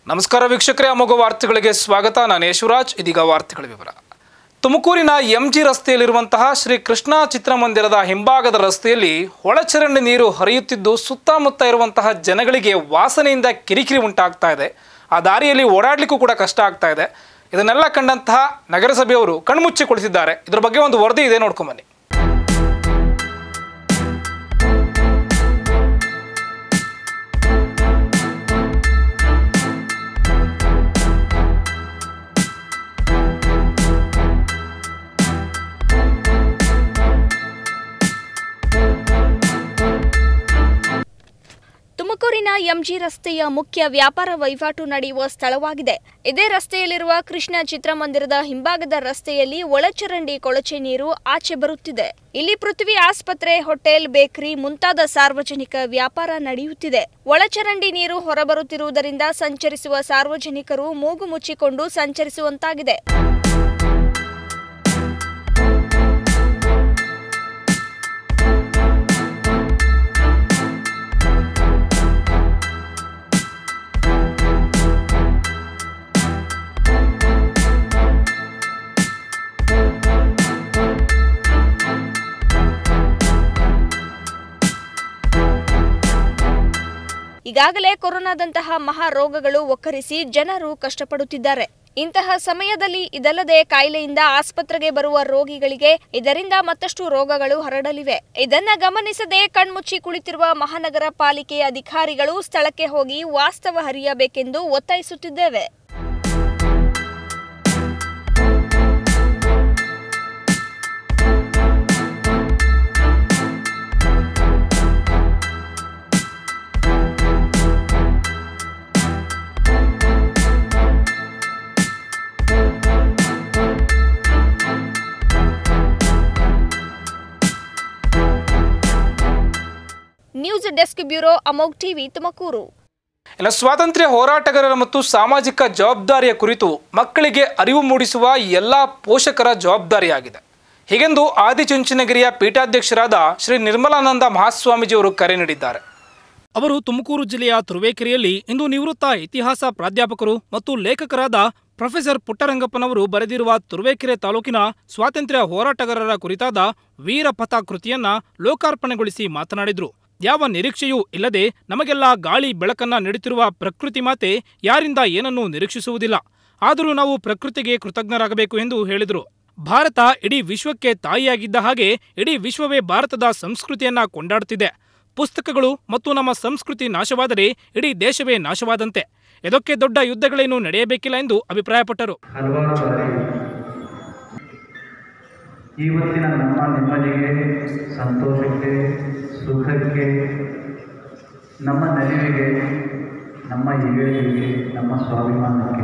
ನಮಸ್ಕಾರ ವೀಕ್ಷಕರೇ ಅಮೋಘ ವಾರ್ತೆಗಳಿಗೆ ಸ್ವಾಗತ ನಾನು ಯಶವರಾಜ್ ಇದೀಗ ವಾರ್ತೆಗಳ ವಿವರ ತುಮಕೂರಿನ ಎಂಜಿ ರಸ್ತೆಯಲ್ಲಿರುವಂತಹ ಶ್ರೀ ಕೃಷ್ಣ ಚಿತ್ರಮಂದಿರದ ಹಿಂಭಾಗದ ರಸ್ತೆಯಲ್ಲಿ ಒಳಚರಂಡಿ ನೀರು ಹರಿಯುತ್ತಿದ್ದು ಸುತ್ತಮುತ್ತ ಇರುವಂತಹ ಜನಗಳಿಗೆ ವಾಸನೆಯಿಂದ ಕಿರಿಕಿರಿ ಉಂಟಾಗ್ತಾ ಇದೆ ಆ ದಾರಿಯಲ್ಲಿ ಓಡಾಡಲಿಕ್ಕೂ ಕೂಡ ಕಷ್ಟ ಆಗ್ತಾ ಇದೆ ಇದನ್ನೆಲ್ಲ ಕಂಡಂತಹ ನಗರಸಭೆಯವರು ಕಣ್ಮುಚ್ಚಿ ಕುಳಿತಿದ್ದಾರೆ ಇದ್ರ ಬಗ್ಗೆ ಒಂದು ವರದಿ ಇದೆ ನೋಡ್ಕೊಂಬನ್ನಿ ತುಮಕೂರಿನ ಎಂಜಿ ರಸ್ತೆಯ ಮುಖ್ಯ ವ್ಯಾಪಾರ ವಹಿವಾಟು ನಡೆಯುವ ಸ್ಥಳವಾಗಿದೆ ಇದೇ ರಸ್ತೆಯಲ್ಲಿರುವ ಕೃಷ್ಣ ಚಿತ್ರಮಂದಿರದ ಹಿಂಭಾಗದ ರಸ್ತೆಯಲ್ಲಿ ಒಳಚರಂಡಿ ಕೊಳಚೆ ನೀರು ಆಚೆ ಬರುತ್ತಿದೆ ಇಲ್ಲಿ ಪೃಥ್ವಿ ಆಸ್ಪತ್ರೆ ಹೋಟೆಲ್ ಬೇಕರಿ ಮುಂತಾದ ಸಾರ್ವಜನಿಕ ವ್ಯಾಪಾರ ನಡೆಯುತ್ತಿದೆ ಒಳಚರಂಡಿ ನೀರು ಹೊರಬರುತ್ತಿರುವುದರಿಂದ ಸಂಚರಿಸುವ ಸಾರ್ವಜನಿಕರು ಮೂಗು ಮುಚ್ಚಿಕೊಂಡು ಸಂಚರಿಸುವಂತಾಗಿದೆ ಈಗಾಗಲೇ ಕೊರೋನಾದಂತಹ ಮಹಾ ರೋಗಗಳು ಒಕ್ಕರಿಸಿ ಜನರು ಕಷ್ಟಪಡುತ್ತಿದ್ದಾರೆ ಇಂತಹ ಸಮಯದಲ್ಲಿ ಇದಲ್ಲದೆ ಕಾಯಿಲೆಯಿಂದ ಆಸ್ಪತ್ರೆಗೆ ಬರುವ ರೋಗಿಗಳಿಗೆ ಇದರಿಂದ ಮತ್ತಷ್ಟು ರೋಗಗಳು ಹರಡಲಿವೆ ಇದನ್ನ ಗಮನಿಸದೆ ಕಣ್ಮುಚ್ಚಿ ಕುಳಿತಿರುವ ಮಹಾನಗರ ಪಾಲಿಕೆ ಅಧಿಕಾರಿಗಳು ಸ್ಥಳಕ್ಕೆ ಹೋಗಿ ವಾಸ್ತವ ಹರಿಯಬೇಕೆಂದು ಒತ್ತಾಯಿಸುತ್ತಿದ್ದೇವೆ news desk bureau Amogh TV Tumakuru ಇನ್ನು ಸ್ವಾತಂತ್ರ್ಯ ಹೋರಾಟಗಾರರ ಮತ್ತು ಸಾಮಾಜಿಕ ಜವಾಬ್ದಾರಿಯ ಕುರಿತು ಮಕ್ಕಳಿಗೆ ಅರಿವು ಮೂಡಿಸುವ ಎಲ್ಲ ಪೋಷಕರ ಜವಾಬ್ದಾರಿಯಾಗಿದೆ ಹೀಗೆಂದು ಆದಿಚುಂಚನಗಿರಿಯ ಪೀಠಾಧ್ಯಕ್ಷರಾದ ಶ್ರೀ ನಿರ್ಮಲಾನಂದ ಮಹಾಸ್ವಾಮೀಜಿಯವರು ಕರೆ ನೀಡಿದ್ದಾರೆ ಅವರು ತುಮಕೂರು ಜಿಲ್ಲೆಯ ತುರುವೇಕೆರೆಯಲ್ಲಿ ಇಂದು ನಿವೃತ್ತ ಇತಿಹಾಸ ಪ್ರಾಧ್ಯಾಪಕರು ಮತ್ತು ಲೇಖಕರಾದ ಪ್ರೊಫೆಸರ್ ಪುಟ್ಟರಂಗಪ್ಪನವರು ಬರೆದಿರುವ ತುರುವೇಕೆರೆ ತಾಲೂಕಿನ ಸ್ವಾತಂತ್ರ್ಯ ಹೋರಾಟಗಾರರ ಕುರಿತಾದ ವೀರಪಥ ಕೃತಿಯನ್ನ ಲೋಕಾರ್ಪಣೆಗೊಳಿಸಿ ಮಾತನಾಡಿದರು ಯಾವ ನಿರೀಕ್ಷೆಯೂ ಇಲ್ಲದೆ ನಮಗೆಲ್ಲ ಗಾಳಿ ಬೆಳಕನ್ನ ನೀಡುತ್ತಿರುವ ಪ್ರಕೃತಿ ಮಾತೆ ಯಾರಿಂದ ಏನನ್ನೂ ನಿರೀಕ್ಷಿಸುವುದಿಲ್ಲ ಆದರೂ ನಾವು ಪ್ರಕೃತಿಗೆ ಕೃತಜ್ಞರಾಗಬೇಕು ಎಂದು ಹೇಳಿದರು ಭಾರತ ಇಡೀ ವಿಶ್ವಕ್ಕೆ ತಾಯಿಯಾಗಿದ್ದ ಹಾಗೆ ಇಡೀ ವಿಶ್ವವೇ ಭಾರತದ ಸಂಸ್ಕೃತಿಯನ್ನ ಕೊಂಡಾಡುತ್ತಿದೆ ಪುಸ್ತಕಗಳು ಮತ್ತು ನಮ್ಮ ಸಂಸ್ಕೃತಿ ನಾಶವಾದರೆ ಇಡೀ ದೇಶವೇ ನಾಶವಾದಂತೆ ಇದಕ್ಕೆ ದೊಡ್ಡ ಯುದ್ಧಗಳೇನು ನಡೆಯಬೇಕಿಲ್ಲ ಎಂದು ಅಭಿಪ್ರಾಯಪಟ್ಟರು ಹಲವಾರು ಬಾರಿ ಇವತ್ತಿನ ನಮ್ಮ ನೆಮ್ಮದಿಗೆ ಸಂತೋಷಕ್ಕೆ ಸುಖಕ್ಕೆ ನಮ್ಮ ನಲಿವಿಗೆ ನಮ್ಮ ಏಳಿಗೆಗೆ ನಮ್ಮ ಸ್ವಾಭಿಮಾನಕ್ಕೆ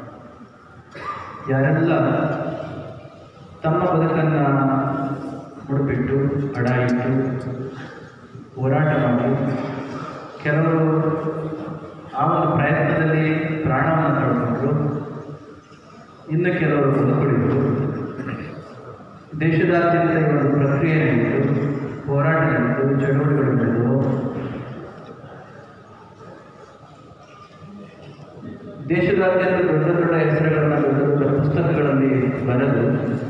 ಯಾರೆಲ್ಲ ತಮ್ಮ ಬದುಕನ್ನು ಮುಡುಪಿಟ್ಟು ಅಡಾಯಿಟ್ಟು ಹೋರಾಟ ಮಾಡಿ ಕೆಲವರು ಆ ಒಂದು ಪ್ರಯತ್ನದಲ್ಲಿ ಪ್ರಾಣವನ್ನು ಕಳ್ಕೊಂಡ್ರು ಇನ್ನು ಕೆಲವರು ಬದುಕುಳಿದರು ದೇಶದಾದ್ಯಂತ ಈ ಒಂದು ಪ್ರಕ್ರಿಯೆ ನಡೀತು ಹೋರಾಟ ನಡೀತು ಚಳುವಳಿಗಳು ನಡೆದವು ದೇಶದಾದ್ಯಂತ ದೊಡ್ಡ ದೊಡ್ಡ ಹೆಸರುಗಳನ್ನ ದೊಡ್ಡ ದೊಡ್ಡ ಪುಸ್ತಕಗಳಲ್ಲಿ ಬರೆದು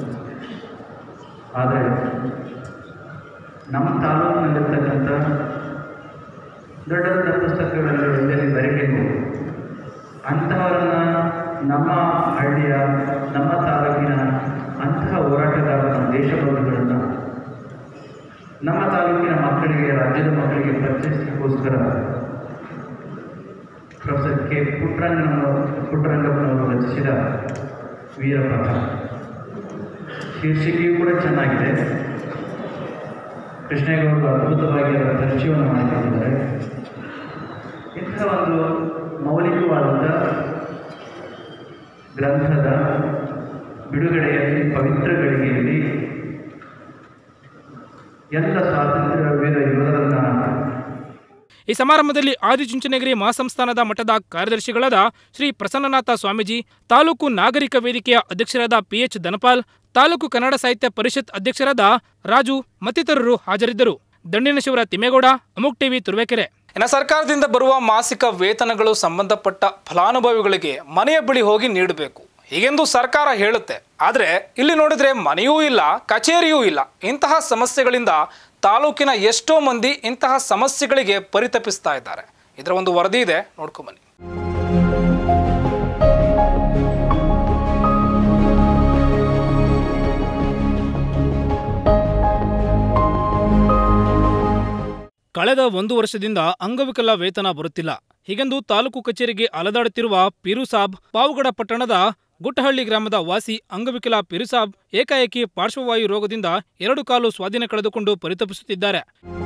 ಆದರೆ ನಮ್ಮ ತಾಲೂಕಿನಲ್ಲಿರ್ತಕ್ಕಂಥ ದೊಡ್ಡ ದೊಡ್ಡ ಪುಸ್ತಕಗಳಲ್ಲಿ ಎಲ್ಲೆಲ್ಲಿ ಬರೀಬೇಕು ಅಂತಹವರನ್ನ ನಮ್ಮ ಹಳ್ಳಿಯ ನಮ್ಮ ತಾಲೂಕಿನ ಅಂತಹ ಹೋರಾಟಗಾರರ ದೇಶಬಂಧುಗಳನ್ನು ನಮ್ಮ ತಾಲೂಕಿನ ಮಕ್ಕಳಿಗೆ ರಾಜ್ಯದ ಮಕ್ಕಳಿಗೆ ಪರಿಚಯಿಸಲಿಕ್ಕೋಸ್ಕರ ಪ್ರೊಫೆಸರ್ ಕೆ ಪುಟ್ಟರಂಗನವರು ಪುಟ್ಟರಂಗಪ್ಪನವರು ರಚಿಸಿದ ವೀರಪಥ ಶೀರ್ಷಿಕೆಯೂ ಕೂಡ ಚೆನ್ನಾಗಿದೆ ಕೃಷ್ಣೇಗೌಡರು ಅದ್ಭುತವಾಗಿ ಅದರ ಪರಿಚಯವನ್ನು ಮಾಡಿಕೊಂಡಿದ್ದಾರೆ ಇಂಥ ಒಂದು ಮೌಲಿಕವಾದಂಥ ಗ್ರಂಥದ ಬಿಡುಗಡೆಯಲ್ಲಿ ಪವಿತ್ರ ಗಳಿಗೆಯಲ್ಲಿ ಎಲ್ಲ ಸ್ವಾತಂತ್ರ್ಯ ವೀರ ಯೋಧರನ್ನ ಈ ಸಮಾರಂಭದಲ್ಲಿ ಆದಿಚುಂಚನಗಿರಿ ಮಹಾಸಂಸ್ಥಾನದ ಮಠದ ಕಾರ್ಯದರ್ಶಿಗಳಾದ ಶ್ರೀ ಪ್ರಸನ್ನನಾಥ ಸ್ವಾಮೀಜಿ ತಾಲೂಕು ನಾಗರಿಕ ವೇದಿಕೆಯ ಅಧ್ಯಕ್ಷರಾದ ಪಿಎಚ್ ಧನಪಾಲ್ ತಾಲೂಕು ಕನ್ನಡ ಸಾಹಿತ್ಯ ಪರಿಷತ್ ಅಧ್ಯಕ್ಷರಾದ ರಾಜು ಮತ್ತಿತರರು ಹಾಜರಿದ್ದರು ದಂಡಿನ ಶಿವರ ತಿಮ್ಮೇಗೌಡ ಅಮುಕ್ ಟಿವಿ ತುರುವೇಕೆರೆ ಇನ್ನು ಸರ್ಕಾರದಿಂದ ಬರುವ ಮಾಸಿಕ ವೇತನಗಳು ಸಂಬಂಧಪಟ್ಟ ಫಲಾನುಭವಿಗಳಿಗೆ ಮನೆಯ ಬಳಿ ಹೋಗಿ ನೀಡಬೇಕು ಹೀಗೆಂದು ಸರ್ಕಾರ ಹೇಳುತ್ತೆ ಆದರೆ ಇಲ್ಲಿ ನೋಡಿದ್ರೆ ಮನೆಯೂ ಇಲ್ಲ ಕಚೇರಿಯೂ ಇಲ್ಲ ಇಂತಹ ಸಮಸ್ಯೆಗಳಿಂದ ತಾಲೂಕಿನ ಎಷ್ಟೋ ಮಂದಿ ಇಂತಹ ಸಮಸ್ಯೆಗಳಿಗೆ ಪರಿತಪಿಸ್ತಾ ಇದ್ದಾರೆ ಇದರ ಒಂದು ವರದಿ ಇದೆ ನೋಡ್ಕೊಂಬನ್ನಿ ಕಳೆದ ಒಂದು ವರ್ಷದಿಂದ ಅಂಗವಿಕಲ ವೇತನ ಬರುತ್ತಿಲ್ಲ ಹೀಗೆಂದು ತಾಲೂಕು ಕಚೇರಿಗೆ ಅಲದಾಡುತ್ತಿರುವ ಪಿರುಸಾಬ್ ಪಾವುಗಡ ಪಟ್ಟಣದ ಗುಟ್ಟಹಳ್ಳಿ ಗ್ರಾಮದ ವಾಸಿ ಅಂಗವಿಕಲ ಪಿರುಸಾಬ್ ಏಕಾಏಕಿ ಪಾರ್ಶ್ವವಾಯು ರೋಗದಿಂದ ಎರಡು ಕಾಲು ಸ್ವಾಧೀನ ಕಳೆದುಕೊಂಡು ಪರಿತಪಿಸುತ್ತಿದ್ದಾರೆ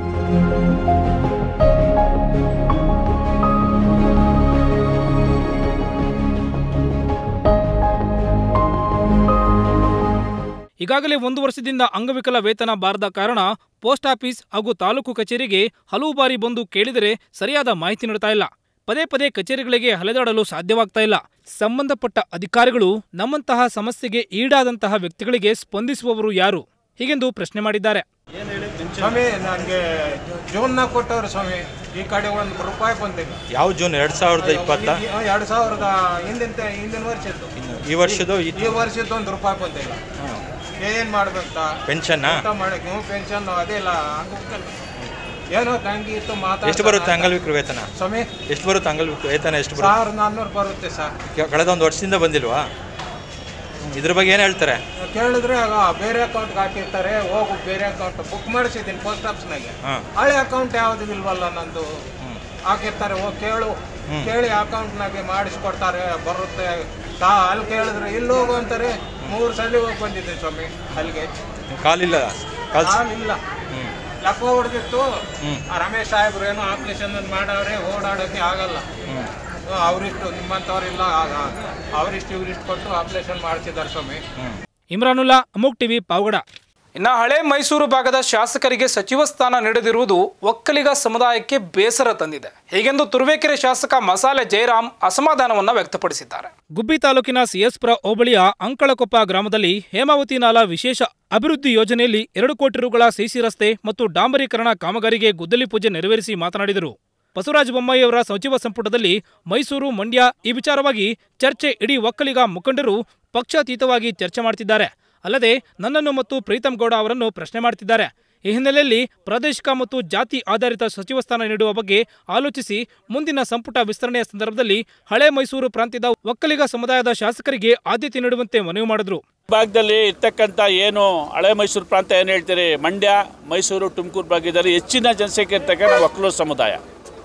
ಈಗಾಗಲೇ ಒಂದು ವರ್ಷದಿಂದ ಅಂಗವಿಕಲ ವೇತನ ಬಾರದ ಕಾರಣ ಪೋಸ್ಟ್ ಆಫೀಸ್ ಹಾಗೂ ತಾಲೂಕು ಕಚೇರಿಗೆ ಹಲವು ಬಾರಿ ಬಂದು ಕೇಳಿದರೆ ಸರಿಯಾದ ಮಾಹಿತಿ ನೀಡ್ತಾ ಇಲ್ಲ ಪದೇ ಪದೇ ಕಚೇರಿಗಳಿಗೆ ಅಲೆದಾಡಲು ಸಾಧ್ಯವಾಗ್ತಾ ಇಲ್ಲ ಸಂಬಂಧಪಟ್ಟ ಅಧಿಕಾರಿಗಳು ನಮ್ಮಂತಹ ಸಮಸ್ಯೆಗೆ ಈಡಾದಂತಹ ವ್ಯಕ್ತಿಗಳಿಗೆ ಸ್ಪಂದಿಸುವವರು ಯಾರು ಹೀಗೆಂದು ಪ್ರಶ್ನೆ ಮಾಡಿದ್ದಾರೆ ಸ್ವಾಮಿ ನನಗೆ ಜೂನ್ನಾಗ ಕೊಟ್ಟವ್ರು ಸ್ವಾಮಿ ಈ ಕಡೆ ಒಂದು ರೂಪಾಯಿ ಬಂದಿಲ್ಲ ಯಾವ ಜೂನ್ ಎರಡ್ ಸಾವಿರದ ಇಪ್ಪತ್ತ ಎರಡು ಸಾವಿರದ ಹಿಂದಿನ ಹಿಂದಿನ ವರ್ಷದ್ದು ಈ ವರ್ಷದ ಈ ವರ್ಷದ್ದು ಒಂದು ರೂಪಾಯಿ ಬಂದಿಲ್ಲ ಏನ್ ಮಾಡ್ಬೇಕಂತ ಪೆನ್ಷನ್ ಊಟ ಮಾಡಕ್ಕೆ ನೀವು ಪೆನ್ಷನ್ ಅದೇ ಇಲ್ಲ ಅಂಗವಿಕಲ ಏನೋ ತಂಗಿ ಇತ್ತು ಮಾತಾಡ ಎಷ್ಟು ಬರುತ್ತೆ ಅಂಗವಿಕಲ ವೇತನ ಸ್ವಾಮಿ ಎಷ್ಟು ಬರುತ್ತೆ ಅಂಗವಿಕಲ ವೇತನ ಎಷ್ಟು ಬರುತ್ತೆ ಸಾವಿರದ ನಾನ್ನೂರು ಬರುತ್ತೆ ಸರ್ ಕೆ- ಕಳೆದ ಒಂದು ವರ್ಷದಿಂದ ಬಂದಿಲ್ವಾ ಇದ್ರ ಬಗ್ಗೆ ಏನು ಹೇಳ್ತಾರೆ ಕೇಳಿದ್ರೆ ಆಗ ಬೇರೆ ಅಕೌಂಟ್ಗೆ ಹಾಕಿರ್ತಾರೆ ಹೋಗು ಬೇರೆ ಅಕೌಂಟ್ ಬುಕ್ ಮಾಡಿಸಿದ್ದೀನಿ ಪೋಸ್ಟ್ ಆಫೀಸ್ನಾಗೆ ಹಾಂ ಹಳೆ ಅಕೌಂಟ್ ಯಾವ್ದು ಇಲ್ವಲ್ಲ ನಂದು ಹಾಕಿರ್ತಾರೆ ಹೋಗಿ ಕೇಳು ಕೇಳಿ ಅಕೌಂಟ್ನಾಗೆ ಮಾಡಿಸ್ಕೊಡ್ತಾರೆ ಬರುತ್ತೆ ತಾ ಅಲ್ಲಿ ಕೇಳಿದ್ರೆ ಇಲ್ಲಿ ಹೋಗು ಅಂತಾರೆ ಮೂರು ಸಲ ಹೋಗಿ ಬಂದಿದ್ದೆ ಸ್ವಾಮಿ ಅಲ್ಲಿಗೆ ಕಾಲಿಲ್ಲ ಕಾಲ್ ಇಲ್ಲ ಹ್ಞೂ ಲಕ್ಕ ಹೊಡೆದಿತ್ತು ಆ ರಮೇಶ್ ಸಾಹೇಬ್ರು ಏನೋ ಆಪರೇಷನ್ ಮಾಡವ್ರೆ ಓಡಾಡೋಕೆ ಆಗಲ್ಲ ಹ್ಞೂ ಹ್ಮ್, ಅವರಿಷ್ಟು ನಿಮ್ಮಂಥವ್ರಿಲ್ಲ ಆಗ ಅವರಿಷ್ಟು ಇವರಿಷ್ಟು ಕೊಟ್ಟು ಆಪರೇಷನ್ ಮಾಡಿಸಿದ್ದಾರೆ ಸ್ವಾಮಿ ಹ್ಞೂ ಇಮ್ರಾನುಲ್ಲಾ ಅಮುಕ್ ಟಿವಿ ಪಾವಗಡ ಇನ್ನು ಹಳೆ ಮೈಸೂರು ಭಾಗದ ಶಾಸಕರಿಗೆ ಸಚಿವ ಸ್ಥಾನ ನೀಡದಿರುವುದು ಒಕ್ಕಲಿಗ ಸಮುದಾಯಕ್ಕೆ ಬೇಸರ ತಂದಿದೆ ಹೀಗೆಂದು ತುರುವೇಕೆರೆ ಶಾಸಕ ಮಸಾಲೆ ಜಯರಾಮ್ ಅಸಮಾಧಾನವನ್ನ ವ್ಯಕ್ತಪಡಿಸಿದ್ದಾರೆ ಗುಬ್ಬಿ ತಾಲೂಕಿನ ಸಿಎಸ್ಪುರ ಹೋಬಳಿಯ ಅಂಕಳಕೊಪ್ಪ ಗ್ರಾಮದಲ್ಲಿ ಹೇಮಾವತಿ ನಾಲಾ ವಿಶೇಷ ಅಭಿವೃದ್ಧಿ ಯೋಜನೆಯಲ್ಲಿ ಎರಡು ಕೋಟಿ ರುಗಳ ಸಿಸಿ ರಸ್ತೆ ಮತ್ತು ಡಾಂಬರೀಕರಣ ಕಾಮಗಾರಿಗೆ ಗುದ್ದಲಿ ಪೂಜೆ ನೆರವೇರಿಸಿ ಮಾತನಾಡಿದರು ಬಸವರಾಜ ಬೊಮ್ಮಾಯಿಯವರ ಸಚಿವ ಸಂಪುಟದಲ್ಲಿ ಮೈಸೂರು ಮಂಡ್ಯ ಈ ವಿಚಾರವಾಗಿ ಚರ್ಚೆ ಇಡೀ ಒಕ್ಕಲಿಗ ಮುಖಂಡರು ಪಕ್ಷಾತೀತವಾಗಿ ಚರ್ಚೆ ಮಾಡ್ತಿದ್ದಾರೆ ಅಲ್ಲದೆ ನನ್ನನ್ನು ಮತ್ತು ಪ್ರೀತಂ ಗೌಡ ಅವರನ್ನು ಪ್ರಶ್ನೆ ಮಾಡ್ತಿದ್ದಾರೆ ಈ ಹಿನ್ನೆಲೆಯಲ್ಲಿ ಪ್ರಾದೇಶಿಕ ಮತ್ತು ಜಾತಿ ಆಧಾರಿತ ಸಚಿವ ಸ್ಥಾನ ನೀಡುವ ಬಗ್ಗೆ ಆಲೋಚಿಸಿ ಮುಂದಿನ ಸಂಪುಟ ವಿಸ್ತರಣೆಯ ಸಂದರ್ಭದಲ್ಲಿ ಹಳೆ ಮೈಸೂರು ಪ್ರಾಂತ್ಯದ ಒಕ್ಕಲಿಗ ಸಮುದಾಯದ ಶಾಸಕರಿಗೆ ಆದ್ಯತೆ ನೀಡುವಂತೆ ಮನವಿ ಮಾಡಿದರು ಭಾಗದಲ್ಲಿ ಇರ್ತಕ್ಕಂಥ ಏನು ಹಳೆ ಮೈಸೂರು ಪ್ರಾಂತ ಏನು ಹೇಳ್ತೀರಿ ಮಂಡ್ಯ ಮೈಸೂರು ತುಮಕೂರು ಭಾಗದಲ್ಲಿ ಹೆಚ್ಚಿನ ಜನಸಂಖ್ಯೆ ಇರ್ತಕ್ಕಂಥ ಒಕ್ಕಲೂರು ಸಮುದಾಯ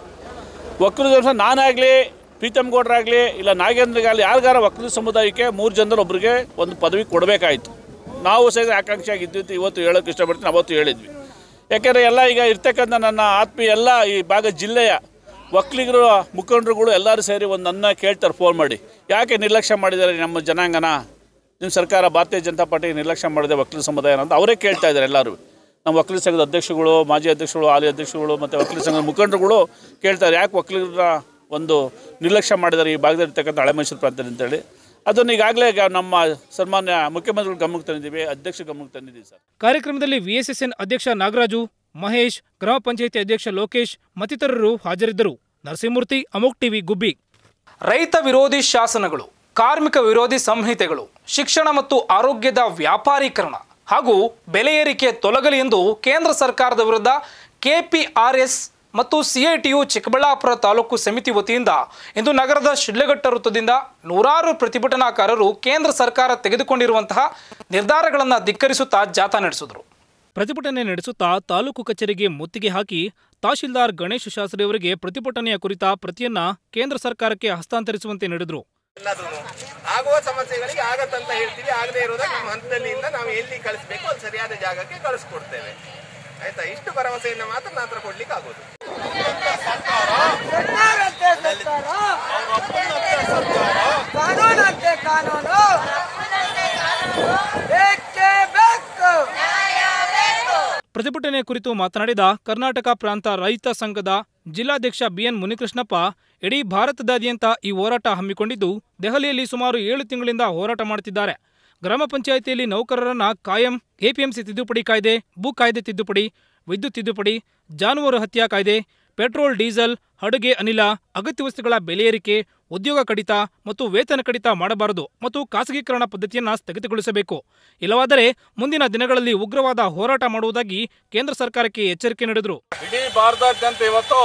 ಒಕ್ಕಲೂರು ಸಮುದಾಯ ನಾನಾಗಲಿ ಪ್ರೀತಮ್ ಗೌಡ್ರಾಗಲಿ ಇಲ್ಲ ನಾಗೇಂದ್ರಗಾಗಲಿ ಯಾರಿಗಾರ ಒಕ್ಕಲೂರು ಸಮುದಾಯಕ್ಕೆ ಮೂರು ಜನದಲ್ಲಿ ಒಬ್ಬರಿಗೆ ಒಂದು ಪದವಿ ಕೊಡಬೇಕಾಯಿತು ನಾವು ಸಹಿತ ಆಕಾಂಕ್ಷೆಯಾಗಿ ಇದ್ದಿದ್ದು ಇವತ್ತು ಹೇಳೋಕೆ ಇಷ್ಟಪಡ್ತೀನಿ ಅವತ್ತು ಹೇಳಿದ್ವಿ ಯಾಕೆಂದರೆ ಎಲ್ಲ ಈಗ ಇರ್ತಕ್ಕಂಥ ನನ್ನ ಆತ್ಮೀಯ ಎಲ್ಲ ಈ ಭಾಗ ಜಿಲ್ಲೆಯ ಒಕ್ಕಲಿಗರು ಮುಖಂಡರುಗಳು ಎಲ್ಲರೂ ಸೇರಿ ಒಂದು ನನ್ನ ಕೇಳ್ತಾರೆ ಫೋನ್ ಮಾಡಿ ಯಾಕೆ ನಿರ್ಲಕ್ಷ್ಯ ಮಾಡಿದ್ದಾರೆ ನಮ್ಮ ಜನಾಂಗನ ನಿಮ್ಮ ಸರ್ಕಾರ ಭಾರತೀಯ ಜನತಾ ಪಾರ್ಟಿ ನಿರ್ಲಕ್ಷ್ಯ ಮಾಡಿದೆ ಒಕ್ಕಲಿಗ ಸಮುದಾಯ ಅಂತ ಅವರೇ ಕೇಳ್ತಾ ಇದ್ದಾರೆ ಎಲ್ಲರೂ ನಮ್ಮ ಒಕ್ಕಲಿಗ ಸಂಘದ ಅಧ್ಯಕ್ಷಗಳು ಮಾಜಿ ಅಧ್ಯಕ್ಷಗಳು ಹಾಲಿ ಅಧ್ಯಕ್ಷಗಳು ಮತ್ತು ಒಕ್ಕಲಿಗ ಸಂಘದ ಮುಖಂಡರುಗಳು ಕೇಳ್ತಾರೆ ಯಾಕೆ ಒಕ್ಕಲಿಗರ ಒಂದು ನಿರ್ಲಕ್ಷ್ಯ ಮಾಡಿದ್ದಾರೆ ಈ ಭಾಗದಲ್ಲಿರ್ತಕ್ಕಂಥ ಹಳೆ ಮೈಸೂರು ಪ್ರಾಂತ್ಯ ಅಂತೇಳಿ ಅದನ್ನು ಈಗಾಗಲೇ ಗ- ನಮ್ಮ ಸನ್ಮಾನ್ಯ ಮುಖ್ಯಮಂತ್ರಿಗಳ ಗಮನಕ್ಕೆ ತಂದಿದ್ದೀವಿ ಅಧ್ಯಕ್ಷ ಗಮನಕ್ಕೆ ತಂದಿದ್ದೀವಿ ಸರ್ ಕಾರ್ಯಕ್ರಮದಲ್ಲಿ ವಿಎಸ್ಎಸ್ಎನ್ ಅಧ್ಯಕ್ಷ ನಾಗರಾಜು ಮಹೇಶ್ ಗ್ರಾಮ ಪಂಚಾಯಿತಿ ಅಧ್ಯಕ್ಷ ಲೋಕೇಶ್ ಮತ್ತಿತರರು ಹಾಜರಿದ್ದರು ನರಸಿಂಹಮೂರ್ತಿ ಅಮೋಕ್ ಟಿವಿ ಗುಬ್ಬಿ ರೈತ ವಿರೋಧಿ ಶಾಸನಗಳು ಕಾರ್ಮಿಕ ವಿರೋಧಿ ಸಂಹಿತೆಗಳು ಶಿಕ್ಷಣ ಮತ್ತು ಆರೋಗ್ಯದ ವ್ಯಾಪಾರೀಕರಣ ಹಾಗೂ ಬೆಲೆ ಏರಿಕೆ ತೊಲಗಲಿ ಎಂದು ಕೇಂದ್ರ ಸರ್ಕಾರದ ವಿರುದ್ಧ ಕೆಪಿಆರ್ಎಸ್ ಮತ್ತು ಸಿಐಟಿಯು ಚಿಕ್ಕಬಳ್ಳಾಪುರ ತಾಲೂಕು ಸಮಿತಿ ವತಿಯಿಂದ ಇಂದು ನಗರದ ಶಿಡ್ಲಘಟ್ಟ ವೃತ್ತದಿಂದ ನೂರಾರು ಪ್ರತಿಭಟನಾಕಾರರು ಕೇಂದ್ರ ಸರ್ಕಾರ ತೆಗೆದುಕೊಂಡಿರುವಂತಹ ನಿರ್ಧಾರಗಳನ್ನು ಧಿಕ್ಕರಿಸುತ್ತಾ ಜಾಥಾ ನಡೆಸಿದರು ಪ್ರತಿಭಟನೆ ನಡೆಸುತ್ತಾ ತಾಲೂಕು ಕಚೇರಿಗೆ ಮುತ್ತಿಗೆ ಹಾಕಿ ತಹಶೀಲ್ದಾರ್ ಗಣೇಶ್ ಶಾಸ್ತ್ರಿ ಅವರಿಗೆ ಪ್ರತಿಭಟನೆಯ ಕುರಿತ ಪ್ರತಿಯನ್ನ ಕೇಂದ್ರ ಸರ್ಕಾರಕ್ಕೆ ಹಸ್ತಾಂತರಿಸುವಂತೆ ನಡೆದರು ಎಲ್ಲದೂನು ಆಗುವ ಸಮಸ್ಯೆಗಳಿಗೆ ಆಗತ್ತಂತ ಹೇಳ್ತೀವಿ ಆಗದೆ ಇರೋದಾಗ ನಮ್ಮ ಹಂತದಲ್ಲಿಂದ ನಾವು ಎಲ್ಲಿ ಕಳಿಸ್ಬೇಕು ಅಲ್ಲಿ ಸರಿಯಾದ ಜಾಗಕ್ಕೆ ಕಳಿಸ್ಕೊಡ್ತೇವೆ ಆಯ್ತಾ ಇಷ್ಟು ಭರವಸೆಯಿಂದ ಮಾತ್ರ ನನ್ನ ಹತ್ರ ಕೊಡ್ಲಿಕ್ಕೆ ಆಗೋದು ಕಾನೂನಂತೆ ಕಾನೂನು ಬೇಕೇ ಬೇಕು ಪ್ರತಿಭಟನೆ ಕುರಿತು ಮಾತನಾಡಿದ ಕರ್ನಾಟಕ ಪ್ರಾಂತ ರೈತ ಸಂಘದ ಜಿಲ್ಲಾಧ್ಯಕ್ಷ ಬಿಎನ್ ಮುನಿಕೃಷ್ಣಪ್ಪ ಇಡೀ ಭಾರತದಾದ್ಯಂತ ಈ ಹೋರಾಟ ಹಮ್ಮಿಕೊಂಡಿದ್ದು ದೆಹಲಿಯಲ್ಲಿ ಸುಮಾರು ಏಳು ತಿಂಗಳಿಂದ ಹೋರಾಟ ಮಾಡುತ್ತಿದ್ದಾರೆ ಗ್ರಾಮ ಪಂಚಾಯಿತಿಯಲ್ಲಿ ನೌಕರರನ್ನ ಕಾಯಂ ಎಪಿಎಂಸಿ ತಿದ್ದುಪಡಿ ಕಾಯ್ದೆ ಭೂ ಕಾಯ್ದೆ ತಿದ್ದುಪಡಿ ವಿದ್ಯುತ್ ತಿದ್ದುಪಡಿ ಜಾನುವಾರು ಹತ್ಯಾ ಕಾಯ್ದೆ ಪೆಟ್ರೋಲ್ ಡೀಸೆಲ್ ಅಡುಗೆ ಅನಿಲ ಅಗತ್ಯ ವಸ್ತುಗಳ ಬೆಲೆ ಏರಿಕೆ ಉದ್ಯೋಗ ಕಡಿತ ಮತ್ತು ವೇತನ ಕಡಿತ ಮಾಡಬಾರದು ಮತ್ತು ಖಾಸಗೀಕರಣ ಪದ್ಧತಿಯನ್ನು ಸ್ಥಗಿತಗೊಳಿಸಬೇಕು ಇಲ್ಲವಾದರೆ ಮುಂದಿನ ದಿನಗಳಲ್ಲಿ ಉಗ್ರವಾದ ಹೋರಾಟ ಮಾಡುವುದಾಗಿ ಕೇಂದ್ರ ಸರ್ಕಾರಕ್ಕೆ ಎಚ್ಚರಿಕೆ ನೀಡಿದರು ಇಡೀ ಭಾರತಾದ್ಯಂತ ಇವತ್ತು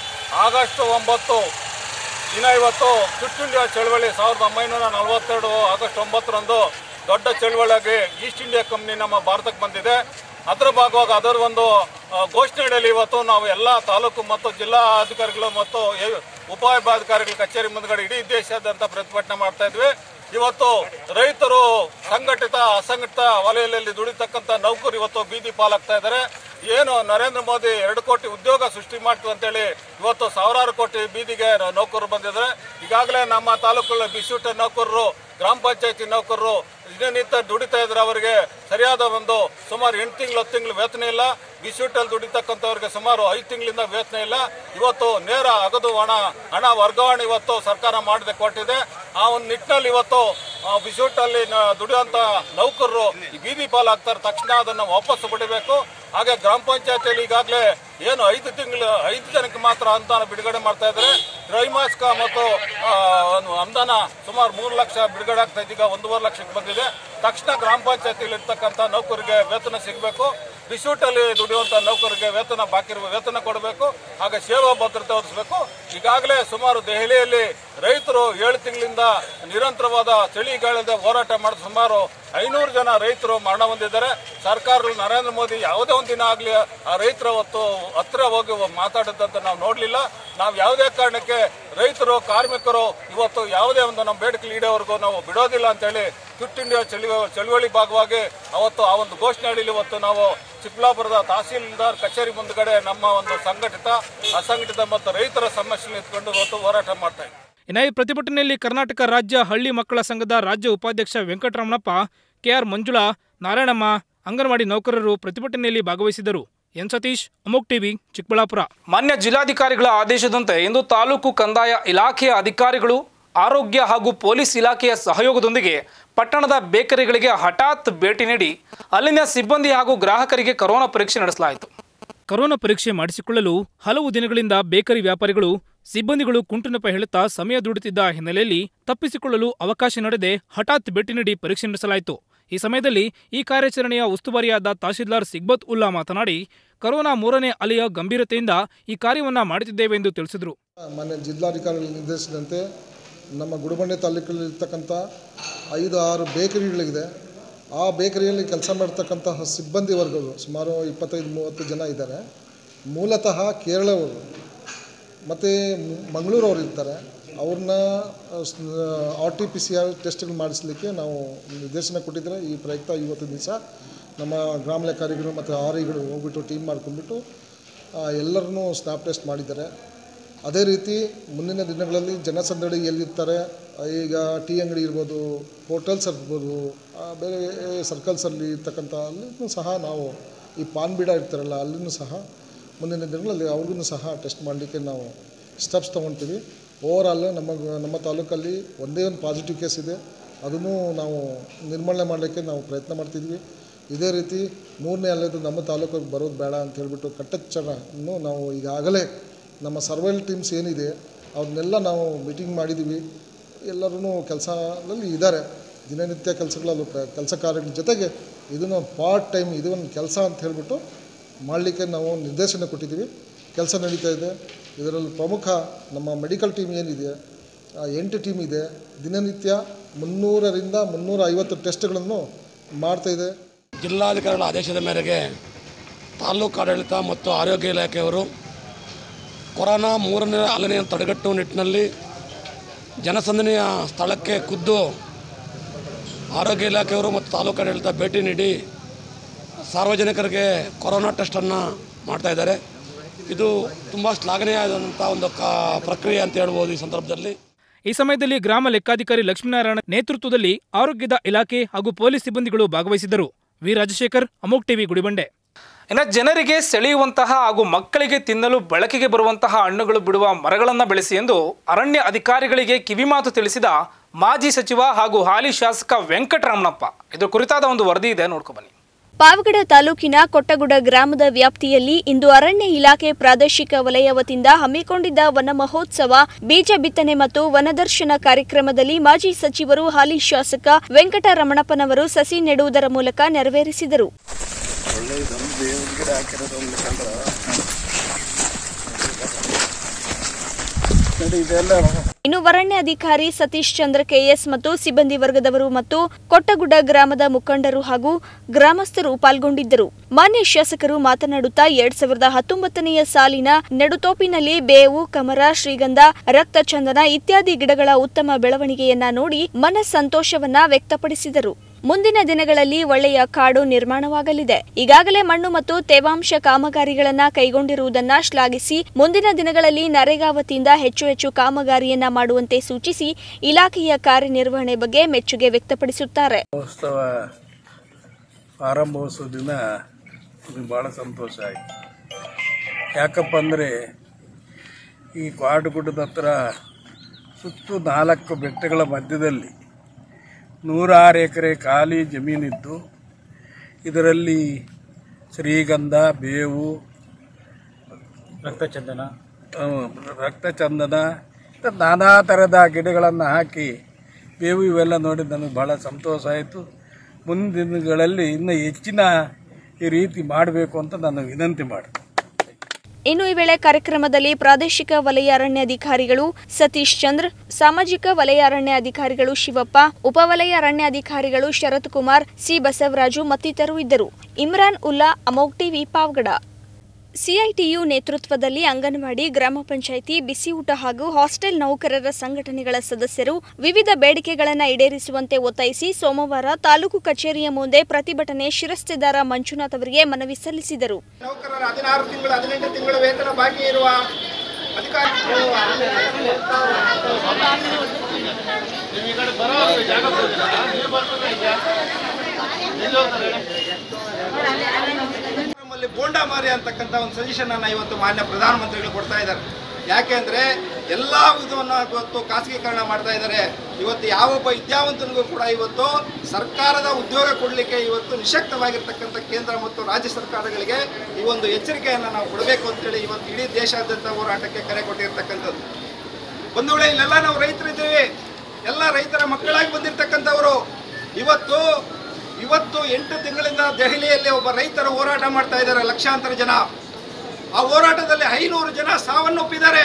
ಆಗಸ್ಟ್ ಒಂಬತ್ತು ದಿನ ಇವತ್ತು ಕ್ವಿಟ್ ಇಂಡಿಯಾ ಚಳವಳಿ ಸಾವಿರದ ಒಂಬೈನೂರ ನಲವತ್ತೆರಡು ಆಗಸ್ಟ್ ಒಂಬತ್ತರಂದು ದೊಡ್ಡ ಚಳವಳಿಯಾಗಿ ಈಸ್ಟ್ ಇಂಡಿಯಾ ಕಂಪ್ನಿ ನಮ್ಮ ಭಾರತಕ್ಕೆ ಬಂದಿದೆ ಅದರ ಭಾಗವಾಗಿ ಅದರ ಒಂದು ಆ, ಘೋಷಣೆಯಲ್ಲಿ ಇವತ್ತು ನಾವು ಎಲ್ಲ ತಾಲೂಕು ಮತ್ತು ಜಿಲ್ಲಾ ಅಧಿಕಾರಿಗಳು ಮತ್ತು ಎ- ಉಪವಿಭಾಗಾಧಿಕಾರಿಗಳ ಕಚೇರಿ ಮುಂದ್ಗಡೆ ಇಡೀ ದೇಶಾದ್ಯಂತ ಪ್ರತಿಭಟನೆ ಮಾಡ್ತಾ ಇದ್ವಿ ಇವತ್ತು ರೈತರು ಸಂಘಟಿತ ಅಸಂಘಟಿತ ವಲಯದಲ್ಲಿ ದುಡಿತಕ್ಕಂಥ ನೌಕರು ಇವತ್ತು ಬೀದಿ ಪಾಲಾಗ್ತಾ ಇದ್ದಾರೆ ಏನು ನರೇಂದ್ರ ಮೋದಿ ಎರಡು ಕೋಟಿ ಉದ್ಯೋಗ ಸೃಷ್ಟಿ ಮಾಡ್ತು ಅಂತೇಳಿ ಇವತ್ತು ಸಾವಿರಾರು ಕೋಟಿ ಬೀದಿಗೆ ನ- ನೌಕರರು ಬಂದಿದ್ದಾರೆ ಈಗಾಗಲೇ ನಮ್ಮ ತಾಲೂಕಲ್ಲಿ ಬಿಸ್ಯೂಟ ನೌಕರರು ಗ್ರಾಮ ಪಂಚಾಯತಿ ನೌಕರರು ದಿನನಿತ್ಯ ದುಡಿತಾ ಇದ್ರೆ ಅವರಿಗೆ ಸರಿಯಾದ ಒಂದು ಸುಮಾರು ಎಂಟು ತಿಂಗಳು ಹತ್ತು ತಿಂಗಳು ವೇತನ ಇಲ್ಲ ಬಿಸ್ಯೂಟಲ್ಲಿ ದುಡಿತಕ್ಕಂಥವ್ರಿಗೆ ಸುಮಾರು ಐದು ತಿಂಗಳಿಂದ ವೇತನ ಇಲ್ಲ ಇವತ್ತು ನೇರ ಅಗದು ಹಣ ಹಣ ವರ್ಗಾವಣೆ ಇವತ್ತು ಸರ್ಕಾರ ಮಾಡದೆ ಕೊಟ್ಟಿದೆ ಆ ಒಂದು ನಿಟ್ಟಿನಲ್ಲಿ ಇವತ್ತು ಆ, ಬಿಸ್ಯೂಟಲ್ಲಿ ನ- ದುಡಿಯುವಂತ ನೌಕರರು ಈ ಬೀದಿ ಪಾಲಾಗ್ತಾರೆ ತಕ್ಷಣ ಅದನ್ನು ವಾಪಸ್ಸು ಪಡಿಬೇಕು ಹಾಗೆ ಗ್ರಾಮ ಪಂಚಾಯತಿಯಲ್ಲಿ ಈಗಾಗಲೇ ಏನು ಐದು ತಿಂಗಳು ಐದು ಜನಕ್ಕೆ ಮಾತ್ರ ಅನುದಾನ ಬಿಡುಗಡೆ ಮಾಡ್ತಾ ಇದ್ದಾರೆ ತ್ರೈಮಾಸಿಕ ಮತ್ತು ಆ, ಒಂದು ಅನುದಾನ ಸುಮಾರು ಮೂರು ಲಕ್ಷ ಬಿಡುಗಡೆ ಆಗ್ತಾ ಇದ್ದೀಗ ಒಂದೂವರೆ ಲಕ್ಷಕ್ಕೆ ಬಂದಿದೆ ತಕ್ಷಣ ಗ್ರಾಮ ಪಂಚಾಯತಿಯಲ್ಲಿ ಇರ್ತಕ್ಕಂಥ ನೌಕರಿಗೆ ವೇತನ ಸಿಗಬೇಕು ಬಿಸ್ಯೂಟಲ್ಲಿ ದುಡಿಯುವಂಥ ನೌಕರಿಗೆ ವೇತನ ಬಾಕಿ ಇರುವ ವೇತನ ಕೊಡಬೇಕು ಹಾಗೆ ಸೇವಾ ಭದ್ರತೆ ಒದಗಿಸಬೇಕು ಈಗಾಗಲೇ ಸುಮಾರು ದೆಹಲಿಯಲ್ಲಿ ರೈತರು ಏಳು ತಿಂಗಳಿಂದ ನಿರಂತರವಾದ ಚಳಿಗಾಲದ ಹೋರಾಟ ಮಾಡಿದ ಸುಮಾರು ಐನೂರು ಜನ ರೈತರು ಮರಣ ಹೊಂದಿದ್ದಾರೆ ಸರ್ಕಾರ ನರೇಂದ್ರ ಮೋದಿ ಯಾವುದೇ ಒಂದು ದಿನ ಆಗಲಿ ಆ ರೈತರ ಹೊತ್ತು ಹತ್ರ ಹೋಗಿ ಮಾತಾಡಿದಂತ ನಾವು ನೋಡಲಿಲ್ಲ ನಾವು ಯಾವುದೇ ಕಾರಣಕ್ಕೆ ರೈತರು ಕಾರ್ಮಿಕರು ಇವತ್ತು ಯಾವುದೇ ಒಂದು ನಮ್ಮ ಬೇಡಿಕೆ ಈಡೇವರೆಗೂ ನಾವು ಬಿಡೋದಿಲ್ಲ ಅಂತೇಳಿ ಕ್ವಿಟ್ ಇಂಡಿಯಾ ಚಳಿ ಚಳುವಳಿ ಭಾಗವಾಗಿ ಅವತ್ತು ಆ ಒಂದು ಘೋಷಣೆಯಲ್ಲಿ ಇವತ್ತು ನಾವು ಚಿಕ್ಕಬಳ್ಳಾಪುರದ ತಹಸೀಲ್ದಾರ್ ಕಚೇರಿ ಮುಂದ್ಗಡೆ ನಮ್ಮ ಒಂದು ಸಂಘಟಿತ ಅಸಂಘಟಿತ ಮತ್ತು ರೈತರ ಸಮಸ್ಯೆ ನಿಂತ್ಕೊಂಡು ಇವತ್ತು ಹೋರಾಟ ಮಾಡ್ತಾ ಇದ್ದೀವಿ ಇನ್ನು ಈ ಪ್ರತಿಭಟನೆಯಲ್ಲಿ ಕರ್ನಾಟಕ ರಾಜ್ಯ ಹಳ್ಳಿ ಮಕ್ಕಳ ಸಂಘದ ರಾಜ್ಯ ಉಪಾಧ್ಯಕ್ಷ ವೆಂಕಟರಮಣಪ್ಪ ಕೆಆರ್ ಮಂಜುಳಾ ನಾರಾಯಣಮ್ಮ ಅಂಗನವಾಡಿ ನೌಕರರು ಪ್ರತಿಭಟನೆಯಲ್ಲಿ ಭಾಗವಹಿಸಿದರು ಎನ್ ಸತೀಶ್ ಅಮೋಕ್ ಟಿವಿ ಚಿಕ್ಕಬಳ್ಳಾಪುರ ಮಾನ್ಯ ಜಿಲ್ಲಾಧಿಕಾರಿಗಳ ಆದೇಶದಂತೆ ಇಂದು ತಾಲೂಕು ಕಂದಾಯ ಇಲಾಖೆಯ ಅಧಿಕಾರಿಗಳು ಆರೋಗ್ಯ ಹಾಗೂ ಪೊಲೀಸ್ ಇಲಾಖೆಯ ಸಹಯೋಗದೊಂದಿಗೆ ಪಟ್ಟಣದ ಬೇಕರಿಗಳಿಗೆ ಹಠಾತ್ ಭೇಟಿ ನೀಡಿ ಅಲ್ಲಿನ ಸಿಬ್ಬಂದಿ ಹಾಗೂ ಗ್ರಾಹಕರಿಗೆ ಕೊರೋನಾ ಪರೀಕ್ಷೆ ನಡೆಸಲಾಯಿತು ಕೊರೋನಾ ಪರೀಕ್ಷೆ ಮಾಡಿಸಿಕೊಳ್ಳಲು ಹಲವು ದಿನಗಳಿಂದ ಬೇಕರಿ ವ್ಯಾಪಾರಿಗಳು ಸಿಬ್ಬಂದಿಗಳು ಕುಂಟುನೆಪ ಹೇಳುತ್ತಾ ಸಮಯ ದುಡುತ್ತಿದ್ದ ಹಿನ್ನೆಲೆಯಲ್ಲಿ ತಪ್ಪಿಸಿಕೊಳ್ಳಲು ಅವಕಾಶ ನೀಡದೆ ಹಠಾತ್ ಭೇಟಿ ನೀಡಿ ಪರೀಕ್ಷೆ ನಡೆಸಲಾಯಿತು ಈ ಸಮಯದಲ್ಲಿ ಈ ಕಾರ್ಯಾಚರಣೆಯ ಉಸ್ತುವಾರಿಯಾದ ತಹಶೀಲ್ದಾರ್ ಸಿಗ್ಬತ್ ಉಲ್ಲಾ ಮಾತನಾಡಿ ಕೊರೋನಾ ಮೂರನೇ ಅಲೆಯ ಗಂಭೀರತೆಯಿಂದ ಈ ಕಾರ್ಯವನ್ನ ಮಾಡುತ್ತಿದ್ದೇವೆ ಎಂದು ತಿಳಿಸಿದರು ಮಾನ್ಯ ಜಿಲ್ಲಾಧಿಕಾರಿಗಳ ನಿರ್ದೇಶನದಂತೆ ನಮ್ಮ ಗುಡಿಬಂಡೆ ತಾಲೂಕಲ್ಲಿರ್ತಕ್ಕಂಥ ಐದು ಆರು ಬೇಕರಿಗಳಿದೆ ಆ ಬೇಕರಿಯಲ್ಲಿ ಕೆಲಸ ಮಾಡ್ತಕ್ಕಂತಹ ಸಿಬ್ಬಂದಿ ವರ್ಗಗಳು ಸುಮಾರು ಇಪ್ಪತ್ತೈದು ಮೂವತ್ತು ಜನ ಇದ್ದಾರೆ ಮೂಲತಃ ಕೇರಳವರು ಮತ್ತು ಮಂಗಳೂರವ್ರು ಇರ್ತಾರೆ ಅವ್ರನ್ನ R T P C R ಟೆಸ್ಟ್ಗಳು ಮಾಡಿಸ್ಲಿಕ್ಕೆ ನಾವು ನಿರ್ದೇಶನ ಕೊಟ್ಟಿದ್ದಾರೆ ಈ ಪ್ರಯುಕ್ತ ಇವತ್ತು ದಿವಸ ನಮ್ಮ ಗ್ರಾಮ ಲೆಕ್ಕಾರಿಗಳು ಮತ್ತು ಆರ್ ಐಗಳು ಹೋಗ್ಬಿಟ್ಟು ಟೀಮ್ ಮಾಡ್ಕೊಂಡ್ಬಿಟ್ಟು ಎಲ್ಲರನ್ನೂ ಸ್ನ್ಯಾಪ್ ಟೆಸ್ಟ್ ಮಾಡಿದ್ದಾರೆ ಅದೇ ರೀತಿ ಮುಂದಿನ ದಿನಗಳಲ್ಲಿ ಜನಸಂದಣಿ ಎಲ್ಲಿರ್ತಾರೆ ಈಗ ಟೀ ಅಂಗಡಿ ಇರ್ಬೋದು ಹೋಟೆಲ್ಸ್ ಇರ್ಬೋದು ಆ, ಬೇರೆ ಸರ್ಕಲ್ಸಲ್ಲಿ ಇರ್ತಕ್ಕಂಥ ಅಲ್ಲಿನೂ ಸಹ ನಾವು ಈ ಪಾನ್ ಬೀಡ ಇರ್ತಾರಲ್ಲ ಅಲ್ಲಿನೂ ಸಹ ಮುಂದಿನ ದಿನಗಳಲ್ಲಿ ಅವ್ರಿಗೂ ಸಹ ಟೆಸ್ಟ್ ಮಾಡಲಿಕ್ಕೆ ನಾವು ಸ್ಟೆಪ್ಸ್ ತೊಗೊಳ್ತೀವಿ ಓವರಾಲ್ ನಮ್ಮ ನಮ್ಮ ತಾಲೂಕಲ್ಲಿ ಒಂದೇ ಒಂದು ಪಾಸಿಟಿವ್ ಕೇಸ್ ಇದೆ ಅದನ್ನು ನಾವು ನಿರ್ಮೂಲನೆ ಮಾಡಲಿಕ್ಕೆ ನಾವು ಪ್ರಯತ್ನ ಮಾಡ್ತಿದ್ವಿ ಇದೇ ರೀತಿ ಮೂರನೇ ಅಲೆದು ನಮ್ಮ ತಾಲೂಕಿಗೆ ಬರೋದು ಬೇಡ ಅಂತ ಹೇಳ್ಬಿಟ್ಟು ಕಟ್ಟೆಚ್ಚರನ್ನು ನಾವು ಈಗಾಗಲೇ ನಮ್ಮ ಸರ್ವೈಲ್ ಟೀಮ್ಸ್ ಏನಿದೆ ಅವ್ರನ್ನೆಲ್ಲ ನಾವು ಮೀಟಿಂಗ್ ಮಾಡಿದ್ದೀವಿ ಎಲ್ಲರೂ ಕೆಲಸದಲ್ಲಿ ಇದ್ದಾರೆ ದಿನನಿತ್ಯ ಕೆಲಸಗಳಲ್ಲೂ ಕೆಲಸ ಕಾರ್ಯಗಳ ಜೊತೆಗೆ ಇದನ್ನು ಪಾರ್ಟ್ ಟೈಮ್ ಇದು ಒಂದು ಕೆಲಸ ಅಂತ ಹೇಳಿಬಿಟ್ಟು ಮಾಡಲಿಕ್ಕೆ ನಾವು ನಿರ್ದೇಶನ ಕೊಟ್ಟಿದ್ದೀವಿ ಕೆಲಸ ನಡೀತಾ ಇದೆ ಇದರಲ್ಲಿ ಪ್ರಮುಖ ನಮ್ಮ ಮೆಡಿಕಲ್ ಟೀಮ್ ಏನಿದೆ ಆ ಎಂಟು ಟೀಮ್ ಇದೆ ದಿನನಿತ್ಯ ಮುನ್ನೂರರಿಂದ ಮುನ್ನೂರ ಐವತ್ತು ಟೆಸ್ಟ್ಗಳನ್ನು ಮಾಡ್ತಾ ಇದೆ ಜಿಲ್ಲಾಧಿಕಾರಿಗಳ ಆದೇಶದ ಮೇರೆಗೆ ತಾಲೂಕು ಆಡಳಿತ ಮತ್ತು ಆರೋಗ್ಯ ಇಲಾಖೆಯವರು ಕೊರೋನಾ ಮೂರನೇ ಅಲೆಯನ್ನು ತಡೆಗಟ್ಟುವ ನಿಟ್ಟಿನಲ್ಲಿ ಜನಸಂದಣಿಯ ಸ್ಥಳಕ್ಕೆ ಖುದ್ದು ಆರೋಗ್ಯ ಇಲಾಖೆಯವರು ಮತ್ತು ತಾಲೂಕು ಆಡಳಿತ ಭೇಟಿ ನೀಡಿ ಸಾರ್ವಜನಿಕರಿಗೆ ಕೊರೋನಾ ಟೆಸ್ಟನ್ನು ಮಾಡ್ತಾ ಇದ್ದಾರೆ ಇದು ತುಂಬ ಶ್ಲಾಘನೀಯವಾದಂಥ ಒಂದು ಕಾ ಪ್ರಕ್ರಿಯೆ ಅಂತ ಹೇಳ್ಬೋದು ಈ ಸಂದರ್ಭದಲ್ಲಿ ಈ ಸಮಯದಲ್ಲಿ ಗ್ರಾಮ ಲೆಕ್ಕಾಧಿಕಾರಿ ಲಕ್ಷ್ಮೀನಾರಾಯಣ ನೇತೃತ್ವದಲ್ಲಿ ಆರೋಗ್ಯದ ಇಲಾಖೆ ಹಾಗೂ ಪೊಲೀಸ್ ಸಿಬ್ಬಂದಿಗಳು ಭಾಗವಹಿಸಿದ್ದರು ವಿ ರಾಜಶೇಖರ್ ಅಮೋಕ್ ಟಿವಿ ಗುಡಿಬಂಡೆ ಇನ್ನು ಜನರಿಗೆ ಸೆಳೆಯುವಂತಹ ಹಾಗೂ ಮಕ್ಕಳಿಗೆ ತಿನ್ನಲು ಬಳಕೆಗೆ ಬರುವಂತಹ ಹಣ್ಣುಗಳು ಬಿಡುವ ಮರಗಳನ್ನು ಬೆಳೆಸಿ ಎಂದು ಅರಣ್ಯ ಅಧಿಕಾರಿಗಳಿಗೆ ಕಿವಿಮಾತು ತಿಳಿಸಿದ ಮಾಜಿ ಸಚಿವ ಹಾಗೂ ಹಾಲಿ ಶಾಸಕ ವೆಂಕಟರಮಣಪ್ಪ ಇದ್ರ ಕುರಿತಾದ ಒಂದು ವರದಿ ಇದೆ ನೋಡ್ಕೊ ಬನ್ನಿ ಪಾವಗಡ ತಾಲೂಕಿನ ಕೊಟ್ಟಗುಡ ಗ್ರಾಮದ ವ್ಯಾಪ್ತಿಯಲ್ಲಿ ಇಂದು ಅರಣ್ಯ ಇಲಾಖೆ ಪ್ರಾದೇಶಿಕ ವಲಯ ವತಿಯಿಂದ ಹಮ್ಮಿಕೊಂಡಿದ್ದ ವನ ಮಹೋತ್ಸವ ಬೀಜ ಬಿತ್ತನೆ ಮತ್ತು ವನದರ್ಶನ ಕಾರ್ಯಕ್ರಮದಲ್ಲಿ ಮಾಜಿ ಸಚಿವರು ಹಾಲಿ ಶಾಸಕ ವೆಂಕಟರಮಣಪ್ಪನವರು ಸಸಿ ನೆಡುವುದರ ಮೂಲಕ ನೆರವೇರಿಸಿದರು ಇನ್ನು ವರಣ್ಯ ಅಧಿಕಾರಿ ಸತೀಶ್ ಚಂದ್ರ ಕೆಎಸ್ ಮತ್ತು ಸಿಬ್ಬಂದಿ ವರ್ಗದವರು ಮತ್ತು ಕೊಟ್ಟಗುಡ್ಡ ಗ್ರಾಮದ ಮುಖಂಡರು ಹಾಗೂ ಗ್ರಾಮಸ್ಥರು ಪಾಲ್ಗೊಂಡಿದ್ದರು ಮಾನ್ಯ ಶಾಸಕರು ಮಾತನಾಡುತ್ತಾ ಎರಡ್ ಸಾವಿರದ ಹತ್ತೊಂಬತ್ತನೆಯ ಸಾಲಿನ ನೆಡುತೋಪಿನಲ್ಲಿ ಬೇವು ಕಮರ ಶ್ರೀಗಂಧ ರಕ್ತಚಂದನ ಇತ್ಯಾದಿ ಗಿಡಗಳ ಉತ್ತಮ ಬೆಳವಣಿಗೆಯನ್ನ ನೋಡಿ ಮನ ಸಂತೋಷವನ್ನ ವ್ಯಕ್ತಪಡಿಸಿದರು ಮುಂದಿನ ದಿನಗಳಲ್ಲಿ ಒಳ್ಳೆಯ ಕಾಡು ನಿರ್ಮಾಣವಾಗಲಿದೆ ಈಗಾಗಲೇ ಮಣ್ಣು ಮತ್ತು ತೇವಾಂಶ ಕಾಮಗಾರಿಗಳನ್ನ ಕೈಗೊಂಡಿರುವುದನ್ನ ಶ್ಲಾಘಿಸಿ ಮುಂದಿನ ದಿನಗಳಲ್ಲಿ ನರೇಗಾ ವತಿಯಿಂದ ಹೆಚ್ಚು ಹೆಚ್ಚು ಕಾಮಗಾರಿಯನ್ನ ಮಾಡುವಂತೆ ಸೂಚಿಸಿ ಇಲಾಖೆಯ ಕಾರ್ಯನಿರ್ವಹಣೆ ಬಗ್ಗೆ ಮೆಚ್ಚುಗೆ ವ್ಯಕ್ತಪಡಿಸುತ್ತಾರೆ ಮಹೋತ್ಸವ ಆರಂಭೋತ್ಸವ ದಿನ ನಮಗೆ ಭಾಳ ಸಂತೋಷ ಆಯಿತು ಯಾಕಪ್ಪ ಅಂದರೆ ಈ ಕಾಡುಗುಡ್ಡದ ಹತ್ರ ಸುತ್ತು ನಾಲ್ಕು ಬೆಟ್ಟಗಳ ಮಧ್ಯದಲ್ಲಿ ನೂರಾರು ಎಕರೆ ಖಾಲಿ ಜಮೀನಿದ್ದು ಇದರಲ್ಲಿ ಶ್ರೀಗಂಧ ಬೇವು ರಕ್ತಚಂದನ ರಕ್ತಚಂದನ ಮತ್ತು ನಾನಾ ಥರದ ಗಿಡಗಳನ್ನು ಹಾಕಿ ಬೇವು ಇವೆಲ್ಲ ನೋಡಿ ನನಗೆ ಭಾಳ ಸಂತೋಷ ಆಯಿತು ಮುಂದಿನ ದಿನಗಳಲ್ಲಿ ಇನ್ನೂ ಹೆಚ್ಚಿನ ಈ ರೀತಿ ಮಾಡಬೇಕು ಅಂತ ನಾನು ವಿನಂತಿ ಮಾಡ್ತೀನಿ ಇನ್ನು ಈ ವೇಳೆ ಕಾರ್ಯಕ್ರಮದಲ್ಲಿ ಪ್ರಾದೇಶಿಕ ವಲಯ ಅರಣ್ಯಾಧಿಕಾರಿಗಳು ಸತೀಶ್ ಚಂದ್ರ ಸಾಮಾಜಿಕ ವಲಯ ಅರಣ್ಯಾಧಿಕಾರಿಗಳು ಶಿವಪ್ಪ ಉಪವಲಯ ಅರಣ್ಯಾಧಿಕಾರಿಗಳು ಶರತ್ ಕುಮಾರ್ ಸಿ ಬಸವರಾಜು ಮತ್ತಿತರರು ಇದ್ದರು ಇಮ್ರಾನ್ ಉಲ್ಲಾ ಅಮೋಕ್ ಟಿವಿ ಪಾವಗಡ ಸಿಐಟಿಯು ನೇತೃತ್ವದಲ್ಲಿ ಅಂಗನವಾಡಿ ಗ್ರಾಮ ಪಂಚಾಯಿತಿ ಬಿಸಿ ಊಟ ಹಾಗೂ ಹಾಸ್ಟೆಲ್ ನೌಕರರ ಸಂಘಟನೆಗಳ ಸದಸ್ಯರು ವಿವಿಧ ಬೇಡಿಕೆಗಳನ್ನು ಈಡೇರಿಸುವಂತೆ ಒತ್ತಾಯಿಸಿ ಸೋಮವಾರ ತಾಲೂಕು ಕಚೇರಿಯ ಮುಂದೆ ಪ್ರತಿಭಟನೆ ಶಿರಸ್ತೆದಾರ ಮಂಜುನಾಥ್ ಅವರಿಗೆ ಮನವಿ ಸಲ್ಲಿಸಿದರು ನೌಕರರ ಹದಿನಾರು ತಿಂಗಳು ಹದಿನೆಂಟು ತಿಂಗಳು ವೇತನ ಬಾಕಿ ಇರುವ ನಮ್ಮಲ್ಲಿ ಬೋಂಡಾ ಮಾರಿ ಅಂತಕ್ಕಂಥ ಒಂದು ಸಜೆಷನ್ ಅನ್ನ ಇವತ್ತು ಮಾನ್ಯ ಪ್ರಧಾನಮಂತ್ರಿಗಳು ಕೊಡ್ತಾ ಇದ್ದಾರೆ ಯಾಕೆಂದ್ರೆ ಎಲ್ಲ ವಿಧವನ್ನು ಇವತ್ತು ಖಾಸಗೀಕರಣ ಮಾಡ್ತಾ ಇದ್ದಾರೆ ಇವತ್ತು ಯಾವೊಬ್ಬ ವಿದ್ಯಾವಂತನಿಗೂ ಕೂಡ ಇವತ್ತು ಸರ್ಕಾರದ ಉದ್ಯೋಗ ಕೊಡಲಿಕ್ಕೆ ಇವತ್ತು ನಿಶಕ್ತವಾಗಿರ್ತಕ್ಕಂಥ ಕೇಂದ್ರ ಮತ್ತು ರಾಜ್ಯ ಸರ್ಕಾರಗಳಿಗೆ ಈ ಒಂದು ಎಚ್ಚರಿಕೆಯನ್ನು ನಾವು ಕೊಡಬೇಕು ಅಂತೇಳಿ ಇವತ್ತು ಇಡೀ ದೇಶಾದ್ಯಂತ ಹೋರಾಟಕ್ಕೆ ಕರೆ ಕೊಟ್ಟಿರ್ತಕ್ಕಂಥದ್ದು ಒಂದು ವೇಳೆ ಇಲ್ಲೆಲ್ಲ ನಾವು ರೈತರಿದ್ದೀವಿ ಎಲ್ಲ ರೈತರ ಮಕ್ಕಳಾಗಿ ಬಂದಿರತಕ್ಕಂಥವರು ಇವತ್ತು ಇವತ್ತು ಎಂಟು ತಿಂಗಳಿಂದ ದೆಹಲಿಯಲ್ಲಿ ಒಬ್ಬ ರೈತರು ಹೋರಾಟ ಮಾಡ್ತಾ ಇದ್ದಾರೆ ಲಕ್ಷಾಂತರ ಜನ ಆ ಹೋರಾಟದಲ್ಲಿ ಐನೂರು ಜನ ಸಾವನ್ನಪ್ಪಿದ್ದಾರೆ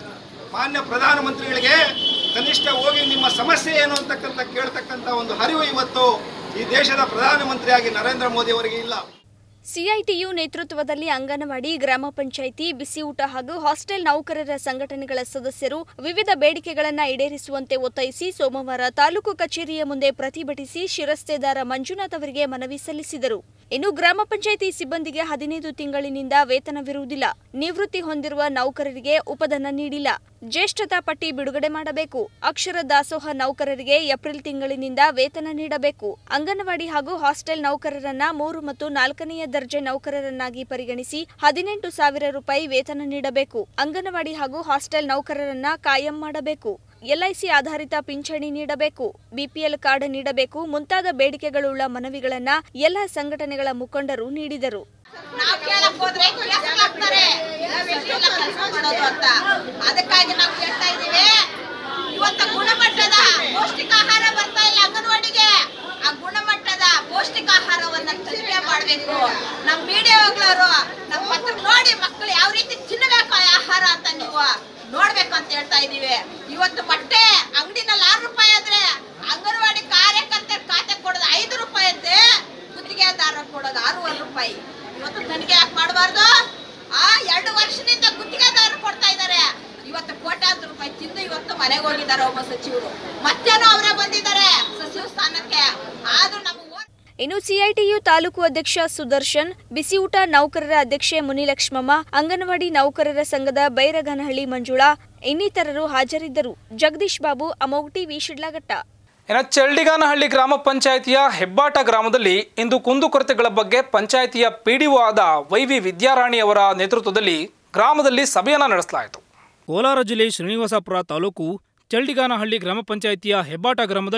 ಮಾನ್ಯ ಪ್ರಧಾನಮಂತ್ರಿಗಳಿಗೆ ಕನಿಷ್ಠ ಹೋಗಿ ನಿಮ್ಮ ಸಮಸ್ಯೆ ಏನು ಅಂತಕ್ಕಂಥ ಕೇಳ್ತಕ್ಕಂಥ ಒಂದು ಅರಿವು ಇವತ್ತು ಈ ದೇಶದ ಪ್ರಧಾನಮಂತ್ರಿಯಾಗಿ ನರೇಂದ್ರ ಮೋದಿ ಅವರಿಗೆ ಇಲ್ಲ ಸಿಐಟಿಯು ನೇತೃತ್ವದಲ್ಲಿ ಅಂಗನವಾಡಿ ಗ್ರಾಮ ಪಂಚಾಯಿತಿ ಬಿಸಿ ಊಟ ಹಾಗೂ ಹಾಸ್ಟೆಲ್ ನೌಕರರ ಸಂಘಟನೆಗಳ ಸದಸ್ಯರು ವಿವಿಧ ಬೇಡಿಕೆಗಳನ್ನು ಈಡೇರಿಸುವಂತೆ ಒತ್ತಾಯಿಸಿ ಸೋಮವಾರ ತಾಲೂಕು ಕಚೇರಿಯ ಮುಂದೆ ಪ್ರತಿಭಟಿಸಿ ಶಿರಸ್ತೆದಾರ ಮಂಜುನಾಥ್ ಅವರಿಗೆ ಮನವಿ ಸಲ್ಲಿಸಿದರು ಇನ್ನು ಗ್ರಾಮ ಪಂಚಾಯಿತಿ ಸಿಬ್ಬಂದಿಗೆ ಹದಿನೈದು ತಿಂಗಳಿನಿಂದ ವೇತನವಿರುವುದಿಲ್ಲ ನಿವೃತ್ತಿ ಹೊಂದಿರುವ ನೌಕರರಿಗೆ ಉಪಧನ ನೀಡಿಲ್ಲ ಜ್ಯೇಷ್ಠತಾ ಪಟ್ಟಿ ಬಿಡುಗಡೆ ಮಾಡಬೇಕು ಅಕ್ಷರ ದಾಸೋಹ ನೌಕರರಿಗೆ ಏಪ್ರಿಲ್ ತಿಂಗಳಿನಿಂದ ವೇತನ ನೀಡಬೇಕು ಅಂಗನವಾಡಿ ಹಾಗೂ ಹಾಸ್ಟೆಲ್ ನೌಕರರನ್ನ ಮೂರು ಮತ್ತು ನಾಲ್ಕನೆಯ ದರ್ಜೆ ನೌಕರರನ್ನಾಗಿ ಪರಿಗಣಿಸಿ ಹದಿನೆಂಟು ಸಾವಿರ ರೂಪಾಯಿ ವೇತನ ನೀಡಬೇಕು ಅಂಗನವಾಡಿ ಹಾಗೂ ಹಾಸ್ಟೆಲ್ ನೌಕರರನ್ನ ಕಾಯಂ ಮಾಡಬೇಕು ಎಲ್ಐಸಿ ಆಧಾರಿತ ಪಿಂಚಣಿ ನೀಡಬೇಕು ಬಿಪಿಎಲ್ ಕಾರ್ಡ್ ನೀಡಬೇಕು ಮುಂತಾದ ಬೇಡಿಕೆಗಳುಳ್ಳ ಮನವಿಗಳನ್ನ ಎಲ್ಲ ಸಂಘಟನೆಗಳ ಮುಖಂಡರು ನೀಡಿದರು ನಾವ್ ಕೇಳಕ್ ಹೋದ್ರೆ ಕೇಸಲ್ಲಿ ಹಾಕ್ತಾರೆ ನಾವ್ ಎಷ್ಟಿಲ್ಲ ಕೆಲಸ ಮಾಡೋದು ಅಂತ ಅದಕ್ಕಾಗಿ ನಾವು ಕೇಳ್ತಾ ಇದೀವಿ ಇವತ್ತ ಗುಣಮಟ್ಟದ ಪೌಷ್ಟಿಕಾಹಾರ ಬರ್ತಾ ಇಲ್ಲ ಅಂಗನವಾಡಿಗೆ ಆ ಗುಣಮಟ್ಟದ ಪೌಷ್ಟಿಕಾಹಾರವನ್ನ ಕಲಿಕೆ ಮಾಡ್ಬೇಕು ನಮ್ ಮೀಡಿಯಾಗಳವರು ನಮ್ ಪತ್ರ ನೋಡಿ ಮಕ್ಕಳು ಯಾವ ರೀತಿ ತಿನ್ನಬೇಕು ಆ ಆಹಾರ ಅಂತ ನೀವು ನೋಡ್ಬೇಕು ಅಂತ ಹೇಳ್ತಾ ಇದೀವಿ ಇವತ್ತು ಮೊಟ್ಟೆ ಅಂಗಡಿನಲ್ಲಿ ಆರು ರೂಪಾಯಿ ಆದ್ರೆ ಅಂಗನವಾಡಿ ಕಾರ್ಯಕರ್ತರ ಖಾತೆ ಕೊಡೋದು ಐದು ರೂಪಾಯಿ ಅಂತೆ ಗುತ್ತಿಗೆದಾರ ಕೊಡೋದು ಆರೂವರೆ ರೂಪಾಯಿ ಇವತ್ತು ತನಿಖೆ ಯಾಕೆ ಮಾಡಬಾರ್ದು ಆ ಎರಡು ವರ್ಷದಿಂದ ಗುತ್ತಿಗೆದಾರರು ಕೊಡ್ತಾ ಇದ್ದಾರೆ ಇವತ್ತು ಕೋಟ್ಯಾಂತರ ರೂಪಾಯಿ ತಿಂದು ಇವತ್ತು ಮನೆಗೆ ಹೋಗಿದ್ದಾರೆ ಒಬ್ಬ ಸಚಿವರು ಮತ್ತೇನೋ ಅವರೇ ಬಂದಿದ್ದಾರೆ ಸಚಿವ ಸ್ಥಾನಕ್ಕೆ ಆದ್ರೂ ನಮ್ಮ ಇನ್ನು ಸಿಐಟಿಯು ತಾಲೂಕು ಅಧ್ಯಕ್ಷ ಸುದರ್ಶನ್ ಬಿಸಿಯೂಟ ನೌಕರರ ಅಧ್ಯಕ್ಷೆ ಮುನಿಲಕ್ಷ್ಮಮ್ಮ ಅಂಗನವಾಡಿ ನೌಕರರ ಸಂಘದ ಬೈರಗನಹಳ್ಳಿ ಮಂಜುಳಾ ಇನ್ನಿತರರು ಹಾಜರಿದ್ದರು ಜಗದೀಶ್ ಬಾಬು ಅಮೋಗ್ ಟಿವಿ ಶಿಡ್ಲಘಟ್ಟ ಇನ್ನು ಚಳ್ಳಿಗಾನಹಳ್ಳಿ ಗ್ರಾಮ ಪಂಚಾಯಿತಿಯ ಹೆಬ್ಬಾಟ ಗ್ರಾಮದಲ್ಲಿ ಇಂದು ಕುಂದುಕೊರತೆಗಳ ಬಗ್ಗೆ ಪಂಚಾಯಿತಿಯ ಪಿಡಿಒ ಆದ ವೈವಿ ವಿದ್ಯಾರಾಣಿ ಅವರ ನೇತೃತ್ವದಲ್ಲಿ ಗ್ರಾಮದಲ್ಲಿ ಸಭೆಯನ್ನು ನಡೆಸಲಾಯಿತು ಕೋಲಾರ ಜಿಲ್ಲೆ ಶ್ರೀನಿವಾಸಪುರ ತಾಲೂಕು ಚಳ್ಳಿಗಾನಹಳ್ಳಿ ಗ್ರಾಮ ಪಂಚಾಯಿತಿಯ ಹೆಬ್ಬಾಟ ಗ್ರಾಮದಲ್ಲಿ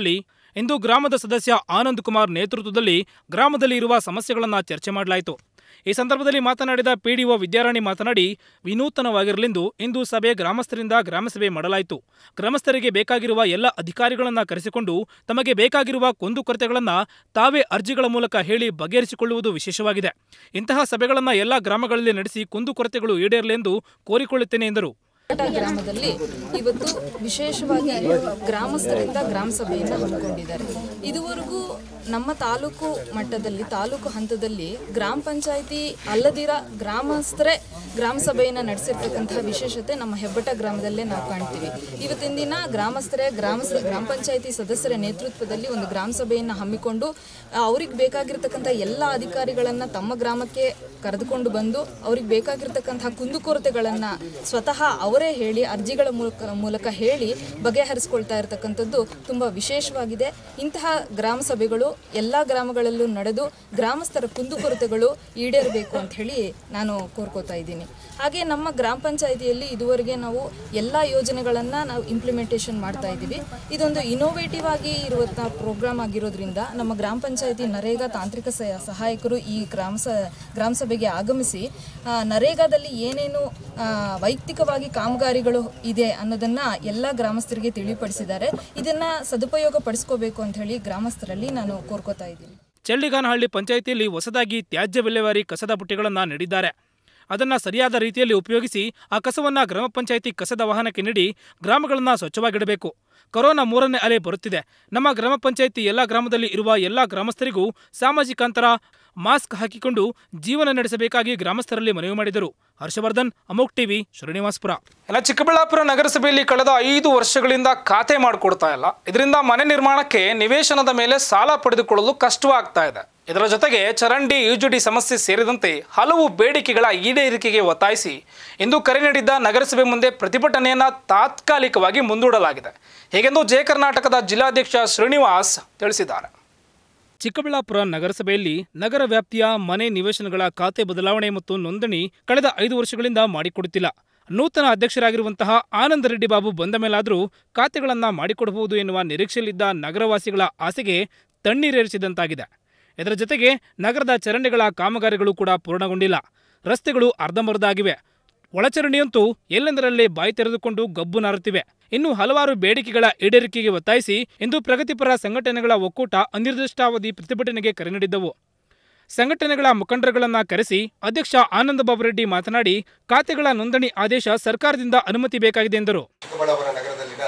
ಇಂದು ಗ್ರಾಮದ ಸದಸ್ಯ ಆನಂದ್ ಕುಮಾರ್ ನೇತೃತ್ವದಲ್ಲಿ ಗ್ರಾಮದಲ್ಲಿ ಇರುವ ಸಮಸ್ಯೆಗಳನ್ನು ಚರ್ಚೆ ಮಾಡಲಾಯಿತು ಈ ಸಂದರ್ಭದಲ್ಲಿ ಮಾತನಾಡಿದ ಪಿಡಿಒ ವಿದ್ಯಾರಾಣಿ ಮಾತನಾಡಿ ವಿನೂತನವಾಗಿರಲೆಂದು ಇಂದು ಸಭೆ ಗ್ರಾಮಸ್ಥರಿಂದ ಗ್ರಾಮಸಭೆ ಮಾಡಲಾಯಿತು ಗ್ರಾಮಸ್ಥರಿಗೆ ಬೇಕಾಗಿರುವ ಎಲ್ಲ ಅಧಿಕಾರಿಗಳನ್ನು ಕರೆಸಿಕೊಂಡು ತಮಗೆ ಬೇಕಾಗಿರುವ ಕುಂದುಕೊರತೆಗಳನ್ನು ತಾವೇ ಅರ್ಜಿಗಳ ಮೂಲಕ ಹೇಳಿ ಬಗೆಹರಿಸಿಕೊಳ್ಳುವುದು ವಿಶೇಷವಾಗಿದೆ ಇಂತಹ ಸಭೆಗಳನ್ನು ಎಲ್ಲ ಗ್ರಾಮಗಳಲ್ಲಿ ನಡೆಸಿ ಕುಂದುಕೊರತೆಗಳು ಈಡೇರಲೆಂದು ಕೋರಿಕೊಳ್ಳುತ್ತೇನೆ ಎಂದರು ಗ್ರಾಮದಲ್ಲಿ ಇವತ್ತು ವಿಶೇಷವಾಗಿ ಗ್ರಾಮಸ್ಥರಿಂದ ಗ್ರಾಮ ಸಭೆಯನ್ನು ಹಮ್ಮಿಕೊಂಡಿದ್ದಾರೆ ಇದುವರೆಗೂ ನಮ್ಮ ತಾಲೂಕು ಮಟ್ಟದಲ್ಲಿ ತಾಲೂಕು ಹಂತದಲ್ಲಿ ಗ್ರಾಮ ಪಂಚಾಯಿತಿ ಅಲ್ಲದಿರ ಗ್ರಾಮಸ್ಥರೇ ಗ್ರಾಮ ಸಭೆಯನ್ನು ನಡೆಸಿರ್ತಕ್ಕಂತಹ ವಿಶೇಷತೆ ನಮ್ಮ ಹೆಬ್ಬಟ ಗ್ರಾಮದಲ್ಲೇ ನಾವು ಕಾಣ್ತೀವಿ ಇವತ್ತಿನ ದಿನ ಗ್ರಾಮಸ್ಥರೇ ಗ್ರಾಮ ಸ- ಗ್ರಾಮ ಪಂಚಾಯಿತಿ ಸದಸ್ಯರ ನೇತೃತ್ವದಲ್ಲಿ ಒಂದು ಗ್ರಾಮ ಸಭೆಯನ್ನು ಹಮ್ಮಿಕೊಂಡು ಅವ್ರಿಗೆ ಬೇಕಾಗಿರ್ತಕ್ಕಂಥ ಎಲ್ಲ ಅಧಿಕಾರಿಗಳನ್ನು ತಮ್ಮ ಗ್ರಾಮಕ್ಕೆ ಕರೆದುಕೊಂಡು ಬಂದು ಅವ್ರಿಗೆ ಬೇಕಾಗಿರ್ತಕ್ಕಂತಹ ಕುಂದುಕೊರತೆಗಳನ್ನು ಸ್ವತಃ ಅವರೇ ಹೇಳಿ ಅರ್ಜಿಗಳ ಮೂಲಕ ಮೂಲಕ ಹೇಳಿ ಬಗೆಹರಿಸ್ಕೊಳ್ತಾ ಇರತಕ್ಕಂಥದ್ದು ತುಂಬ ವಿಶೇಷವಾಗಿದೆ ಇಂತಹ ಗ್ರಾಮ ಸಭೆಗಳು ಎಲ್ಲ ಗ್ರಾಮಗಳಲ್ಲೂ ನಡೆದು ಗ್ರಾಮಸ್ಥರ ಕುಂದುಕೊರತೆಗಳು ಈಡೇರಬೇಕು ಅಂತ ಹೇಳಿ ನಾನು ಕೋರ್ಕೋತಾ ಇದ್ದೀನಿ ಹಾಗೆ ನಮ್ಮ ಗ್ರಾಮ ಪಂಚಾಯಿತಿಯಲ್ಲಿ ಇದುವರೆಗೆ ನಾವು ಎಲ್ಲ ಯೋಜನೆಗಳನ್ನು ನಾವು ಇಂಪ್ಲಿಮೆಂಟೇಷನ್ ಮಾಡ್ತಾ ಇದ್ದೀವಿ ಇದೊಂದು ಇನೋವೇಟಿವ್ ಆಗಿ ಇರುವಂಥ ಪ್ರೋಗ್ರಾಮ್ ಆಗಿರೋದ್ರಿಂದ ನಮ್ಮ ಗ್ರಾಮ ಪಂಚಾಯಿತಿ ನರೇಗಾ ತಾಂತ್ರಿಕ ಸಹ- ಸಹಾಯಕರು ಈ ಗ್ರಾಮ ಸ ಗ್ರಾಮ ಸಭೆಗೆ ಆಗಮಿಸಿ ಆ, ನರೇಗಾದಲ್ಲಿ ಏನೇನು ಆ, ವೈಯಕ್ತಿಕವಾಗಿ ಕಾಮಗಾರಿಗಳು ಇದೆ ಅನ್ನೋದನ್ನ ಎಲ್ಲ ಗ್ರಾಮಸ್ಥರಿಗೆ ತಿಳಿಪಡಿಸಿದ್ದಾರೆ ಇದನ್ನ ಸದುಪಯೋಗ ಪಡಿಸ್ಕೋಬೇಕು ಅಂತ ಹೇಳಿ ಗ್ರಾಮಸ್ಥರಲ್ಲಿ ನಾನು ಕೋರ್ಕೋತಾ ಇದ್ದೀನಿ ಚೆಳ್ಳಿಗಾನಹಳ್ಳಿ ಪಂಚಾಯಿತಿಯಲ್ಲಿ ಹೊಸದಾಗಿ ತ್ಯಾಜ್ಯ ವಿಲೇವಾರಿ ಕಸದ ಬುಟ್ಟಿಗಳನ್ನು ನೀಡಿದ್ದಾರೆ ಅದನ್ನು ಸರಿಯಾದ ರೀತಿಯಲ್ಲಿ ಉಪಯೋಗಿಸಿ ಆ ಕಸವನ್ನು ಗ್ರಾಮ ಪಂಚಾಯಿತಿ ಕಸದ ವಾಹನಕ್ಕೆ ನೀಡಿ ಗ್ರಾಮಗಳನ್ನು ಸ್ವಚ್ಛವಾಗಿಡಬೇಕು ಕೊರೋನಾ ಮೂರನೇ ಅಲೆ ಬರುತ್ತಿದೆ ನಮ್ಮ ಗ್ರಾಮ ಪಂಚಾಯಿತಿ ಎಲ್ಲ ಗ್ರಾಮದಲ್ಲಿ ಇರುವ ಎಲ್ಲ ಗ್ರಾಮಸ್ಥರಿಗೂ ಸಾಮಾಜಿಕ ಅಂತರ ಮಾಸ್ಕ್ ಹಾಕಿಕೊಂಡು ಜೀವನ ನಡೆಸಬೇಕಾಗಿ ಗ್ರಾಮಸ್ಥರಲ್ಲಿ ಮನವಿ ಮಾಡಿದರು ಹರ್ಷವರ್ಧನ್ ಅಮೋಕ್ ಟಿವಿ ಶ್ರೀನಿವಾಸಪುರ ಇನ್ನು ಚಿಕ್ಕಬಳ್ಳಾಪುರ ನಗರಸಭೆಯಲ್ಲಿ ಕಳೆದ ಐದು ವರ್ಷಗಳಿಂದ ಖಾತೆ ಮಾಡಿಕೊಡ್ತಾ ಇಲ್ಲ ಇದರಿಂದ ಮನೆ ನಿರ್ಮಾಣಕ್ಕೆ ನಿವೇಶನದ ಮೇಲೆ ಸಾಲ ಪಡೆದುಕೊಳ್ಳಲು ಕಷ್ಟವಾಗ್ತಾ ಇದೆ ಇದರ ಜೊತೆಗೆ ಚರಂಡಿ ಯುಜಿಡಿ ಸಮಸ್ಯೆ ಸೇರಿದಂತೆ ಹಲವು ಬೇಡಿಕೆಗಳ ಈಡೇರಿಕೆಗೆ ಒತ್ತಾಯಿಸಿ ಇಂದು ಕರೆ ನೀಡಿದ್ದ ನಗರಸಭೆ ಮುಂದೆ ಪ್ರತಿಭಟನೆಯನ್ನ ತಾತ್ಕಾಲಿಕವಾಗಿ ಮುಂದೂಡಲಾಗಿದೆ ಹೀಗೆಂದು ಜಯ ಕರ್ನಾಟಕದ ಜಿಲ್ಲಾಧ್ಯಕ್ಷ ಶ್ರೀನಿವಾಸ್ ತಿಳಿಸಿದ್ದಾರೆ ಚಿಕ್ಕಬಳ್ಳಾಪುರ ನಗರಸಭೆಯಲ್ಲಿ ನಗರ ವ್ಯಾಪ್ತಿಯ ಮನೆ ನಿವೇಶನಗಳ ಖಾತೆ ಬದಲಾವಣೆ ಮತ್ತು ನೋಂದಣಿ ಕಳೆದ ಐದು ವರ್ಷಗಳಿಂದ ಮಾಡಿಕೊಡುತ್ತಿಲ್ಲ ನೂತನ ಅಧ್ಯಕ್ಷರಾಗಿರುವಂತಹ ಆನಂದ ರೆಡ್ಡಿ ಬಾಬು ಬಂದ ಮೇಲಾದರೂ ಖಾತೆಗಳನ್ನು ಮಾಡಿಕೊಡಬಹುದು ಎನ್ನುವ ನಿರೀಕ್ಷೆಯಲ್ಲಿದ್ದ ನಗರವಾಸಿಗಳ ಆಸೆಗೆ ತಣ್ಣೀರೇರಿಸಿದಂತಾಗಿದೆ ಇದರ ಜೊತೆಗೆ ನಗರದ ಚರಂಡಿಗಳ ಕಾಮಗಾರಿಗಳು ಕೂಡ ಪೂರ್ಣಗೊಂಡಿಲ್ಲ ರಸ್ತೆಗಳು ಅರ್ಧಂಬರ್ಧ ಆಗಿವೆ ಒಳಚರಂಡಿಯಂತೂ ಎಲ್ಲೆಂದರಲ್ಲೇ ಬಾಯಿ ತೆರೆದುಕೊಂಡು ಗಬ್ಬು ನಾರುತ್ತಿವೆ ಇನ್ನು ಹಲವಾರು ಬೇಡಿಕೆಗಳ ಈಡೇರಿಕೆಗೆ ಒತ್ತಾಯಿಸಿ ಇಂದು ಪ್ರಗತಿಪರ ಸಂಘಟನೆಗಳ ಒಕ್ಕೂಟ ಅನಿರ್ದಿಷ್ಟಾವಧಿ ಪ್ರತಿಭಟನೆಗೆ ಕರೆ ನೀಡಿದ್ದವು ಸಂಘಟನೆಗಳ ಮುಖಂಡರುಗಳನ್ನ ಕರೆಸಿ ಅಧ್ಯಕ್ಷ ಆನಂದ ಬಾಬು ರೆಡ್ಡಿ ಮಾತನಾಡಿ ಖಾತೆಗಳ ನೋಂದಣಿ ಆದೇಶ ಸರ್ಕಾರದಿಂದ ಅನುಮತಿ ಬೇಕಾಗಿದೆ ಎಂದರು ಚಿಕ್ಕಬಳ್ಳಾಪುರ ನಗರದಲ್ಲಿನ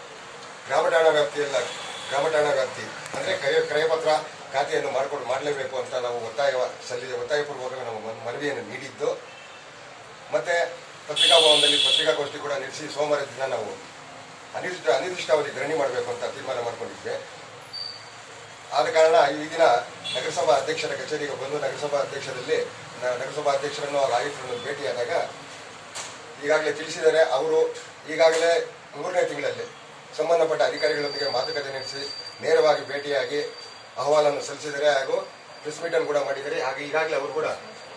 ಗ್ರಾಮಠಾಣ ವ್ಯಾಪ್ತಿಯಲ್ಲ ಗ್ರಾಮಠಾಣ ವ್ಯಾಪ್ತಿ ಅಂದರೆ ಕ್ರಯ ಕ್ರಯಪತ್ರ ಖಾತೆಯನ್ನು ಮಾಡಿಕೊಂಡು ಮಾಡಲೇಬೇಕು ಅಂತ ನಾವು ಒತ್ತಾಯ ಸಲ್ಲಿ ಒತ್ತಾಯಪೂರ್ವಕ ನಾವು ಮನ್- ಮನವಿಯನ್ನು ನೀಡಿದ್ದು ಮತ್ತು ಪತ್ರಿಕಾ ಭವನದಲ್ಲಿ ಪತ್ರಿಕಾಗೋಷ್ಠಿ ಕೂಡ ನಡೆಸಿ ಸೋಮವಾರ ದಿನ ನಾವು ಅನಿರ್ದಿಷ್ಟ ಅನಿರ್ದಿಷ್ಟಾವಧಿ ಧರಣಿ ಮಾಡಬೇಕು ಅಂತ ತೀರ್ಮಾನ ಮಾಡ್ಕೊಂಡಿದ್ವಿ ಆದ ಕಾರಣ ಈ ದಿನ ನಗರಸಭಾ ಅಧ್ಯಕ್ಷರ ಕಚೇರಿಗೆ ಬಂದು ನಗರಸಭಾ ಅಧ್ಯಕ್ಷರಲ್ಲಿ ನ- ನಗರಸಭಾ ಅಧ್ಯಕ್ಷರನ್ನು ಹಾಗೂ ಆಯುಕ್ತರನ್ನು ಭೇಟಿಯಾದಾಗ ಈಗಾಗಲೇ ತಿಳಿಸಿದ್ದಾರೆ ಅವರು ಈಗಾಗಲೇ ಮೂರನೇ ತಿಂಗಳಲ್ಲಿ ಸಂಬಂಧಪಟ್ಟ ಅಧಿಕಾರಿಗಳೊಂದಿಗೆ ಮಾತುಕತೆ ನಡೆಸಿ ನೇರವಾಗಿ ಭೇಟಿಯಾಗಿ ಅಹವಾಲನ್ನು ಸಲ್ಲಿಸಿದ್ದಾರೆ ಹಾಗೂ ಪ್ರೆಸ್ ಮೀಟನ್ನು ಕೂಡ ಮಾಡಿದ್ದಾರೆ ಹಾಗೆ ಈಗಾಗಲೇ ಅವರು ಕೂಡ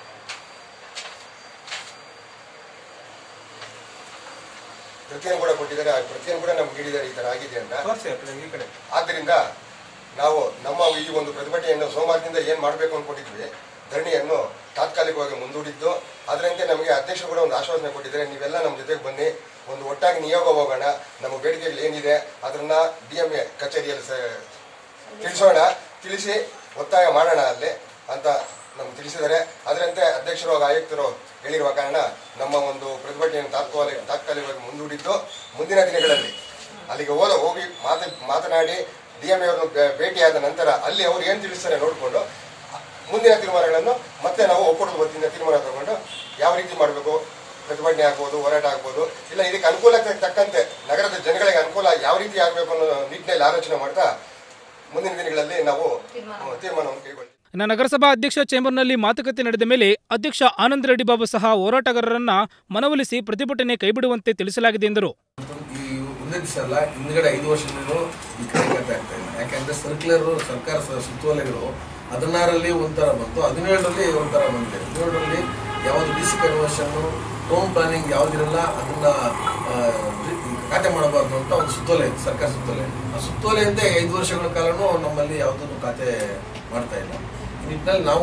ಪ್ರತಿಯನ್ನು ಕೂಡ ಕೊಟ್ಟಿದ್ದಾರೆ ಆ ಪ್ರತಿಯನ್ನು ಕೂಡ ನಮ್ಗೆ ನೀಡಿದ್ದಾರೆ ಈ ತರ ಆಗಿದೆ ಅಂತ ಆದ್ದರಿಂದ ನಾವು ನಮ್ಮ ಈ ಒಂದು ಪ್ರತಿಭಟನೆಯನ್ನು ಸೋಮವಾರದಿಂದ ಏನು ಮಾಡಬೇಕು ಅಂದ್ಕೊಂಡಿದ್ವಿ ಧರಣಿಯನ್ನು ತಾತ್ಕಾಲಿಕವಾಗಿ ಮುಂದೂಡಿದ್ದು ಅದರಂತೆ ನಮಗೆ ಅಧ್ಯಕ್ಷರು ಕೂಡ ಒಂದು ಆಶ್ವಾಸನೆ ಕೊಟ್ಟಿದ್ದಾರೆ ನೀವೆಲ್ಲ ನಮ್ಮ ಜೊತೆಗೆ ಬನ್ನಿ ಒಂದು ಒಟ್ಟಾಗಿ ನಿಯೋಗ ಹೋಗೋಣ ನಮ್ಮ ಬೇಡಿಕೆಗಳು ಏನಿದೆ ಅದನ್ನ ಡಿ ಎಂ ಎ ಕಚೇರಿಯಲ್ಲಿ ಸ- ತಿಳಿಸೋಣ ತಿಳಿಸಿ ಒತ್ತಾಯ ಮಾಡೋಣ ಅಲ್ಲಿ ಅಂತ ನಮ್ಗೆ ತಿಳಿಸಿದ್ದಾರೆ ಅದರಂತೆ ಅಧ್ಯಕ್ಷರು ಹಾಗೂ ಆಯುಕ್ತರು ಹೇಳಿರುವ ಕಾರಣ ನಮ್ಮ ಒಂದು ಪ್ರತಿಭಟನೆಯನ್ನು ತಾತ್ಕಾಲಿಕ ತಾತ್ಕಾಲಿಕವಾಗಿ ಮುಂದೂಡಿದ್ದು ಮುಂದಿನ ದಿನಗಳಲ್ಲಿ ಅಲ್ಲಿಗೆ ಹೋದ ಹೋಗಿ ಮಾತ ಮಾತನಾಡಿ ಡಿ ಎಂ ಅವರನ್ನು ಭೇಟಿಯಾದ ನಂತರ ಅಲ್ಲಿ ಅವರು ಏನು ತಿಳಿಸ್ತಾರೆ ನೋಡಿಕೊಂಡು ಮುಂದಿನ ತೀರ್ಮಾನಗಳನ್ನು ಮತ್ತೆ ನಾವು ಒಕ್ಕೂಟದ ವತಿಯಿಂದ ತೀರ್ಮಾನ ತಗೊಂಡು ಯಾವ ರೀತಿ ಮಾಡಬೇಕು ಪ್ರತಿಭಟನೆ ಆಗ್ಬೋದು ಹೋರಾಟ ಆಗ್ಬೋದು ಇಲ್ಲ ಇದಕ್ಕೆ ಅನುಕೂಲಕ್ಕೆ ತಕ್ಕಂತೆ ನಗರದ ಜನಗಳಿಗೆ ಅನುಕೂಲ ಯಾವ ರೀತಿ ಆಗಬೇಕು ಅನ್ನೋ ನಿಟ್ಟಿನಲ್ಲಿ ಆಲೋಚನೆ ಮಾಡ್ತಾ ಮುಂದಿನ ದಿನಗಳಲ್ಲಿ ನಾವು ಹ್ಮ್, ತೀರ್ಮಾನವನ್ನು ಕೈಗೊಳ್ತೀವಿ ಇನ್ನು ನಗರಸಭಾ ಅಧ್ಯಕ್ಷ ಚೇಂಬರ್ನಲ್ಲಿ ಮಾತುಕತೆ ನಡೆದ ಮೇಲೆ ಅಧ್ಯಕ್ಷ ಆನಂದ ರೆಡ್ಡಿ ಬಾಬು ಸಹ ಹೋರಾಟಗಾರರನ್ನ ಮನವೊಲಿಸಿ ಪ್ರತಿಭಟನೆ ಕೈಬಿಡುವಂತೆ ತಿಳಿಸಲಾಗಿದೆ ಎಂದರು ಈ ಒಂದೇ ದಿವಸ ಅಲ್ಲ ಹಿಂದ್ಗಡೆ ಐದು ವರ್ಷದಿಂದಲೂ ಈ ಕಾರ್ಯಕರ್ತ ಆಗ್ತಾ ಇಲ್ಲ ಯಾಕಂದ್ರೆ ಸರ್ಕ್ಯುಲರ್ ಸರ್ಕಾರ ಸ- ಸುತ್ತೋಲೆಗಳು ಹದಿನಾರರಲ್ಲಿ ಒಂಥರ ಬಂತು ಹದಿನೇಳರಲ್ಲಿ ಒಂಥರ ಬಂದಿದೆ ಹದಿನೇಳರಲ್ಲಿ ಯಾವುದು D C conversion town planning ಯಾವುದಿರಲ್ಲ ಅದನ್ನ ಆ, ರಿ- ಖಾತೆ ಮಾಡಬಾರ್ದು ಅಂತ ಒಂದು ಸುತ್ತೋಲೆ ಐತೆ, ಸರ್ಕಾರ ಸುತ್ತೋಲೆ ಆ ಸುತ್ತೋಲೆಯಿಂದ ಐದು ವರ್ಷಗಳ ಕಾಲನೂ ನಮ್ಮಲ್ಲಿ ಯಾವುದನ್ನು ಖಾತೆ ಮಾಡ್ತಾ ಇಲ್ಲ ಈ ನಿಟ್ಟಿನಲ್ಲಿ ನಾವು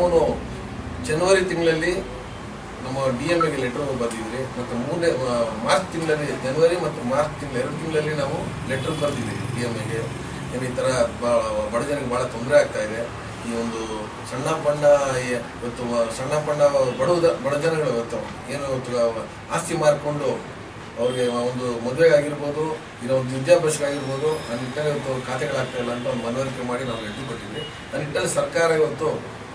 ಜನವರಿ ತಿಂಗಳಲ್ಲಿ ನಮ್ಮ ಡಿ ಎಮ್ ಎಗೆ ಲೆಟರ್ ಬರೆದಿದ್ರಿ ಮತ್ತು ಮೂರನೇ ಮಾರ್ಚ್ ತಿಂಗಳಲ್ಲಿ ಜನವರಿ ಮತ್ತು ಮಾರ್ಚ್ ತಿಂಗಳು ಎರಡು ತಿಂಗಳಲ್ಲಿ ನಾವು ಲೆಟರ್ ಬರೆದಿದ್ದೀವಿ ಡಿ ಎಮ್ ಎಗೆ ಏನು ಈ ಥರ ಬಡ ಜನರಿಗೆ ಭಾಳ ತೊಂದರೆ ಆಗ್ತಾ ಇದೆ ಈ ಒಂದು ಸಣ್ಣ ಪಣ್ಣ ಈ- ಇವತ್ತು ಸಣ್ಣ ಪಣ್ಣ ಬಡವ ಬಡ ಜನಗಳು ಇವತ್ತು ಏನು ಇವತ್ತು ಆಸ್ತಿ ಮಾರ್ಕೊಂಡು ಅವ್ರಿಗೆ ಒಂದು ಮದುವೆಗೆ ಆಗಿರ್ಬೋದು ಇಲ್ಲ ಒಂದು ವಿದ್ಯಾಭ್ಯಾಸಕ್ಕಾಗಿರ್ಬೋದು ಆ ನಿಟ್ಟಿನಲ್ಲಿ ಇವತ್ತು ಖಾತೆಗಳಾಗ್ತಾ ಇಲ್ಲ ಅಂತ ಒಂದು ಮನವರಿಕೆ ಮಾಡಿ ನಾವು ಲೆಟರ್ ಕೊಟ್ಟಿದ್ವಿ ಆ ನಿಟ್ಟಿನಲ್ಲಿ ಸರ್ಕಾರ ಇವತ್ತು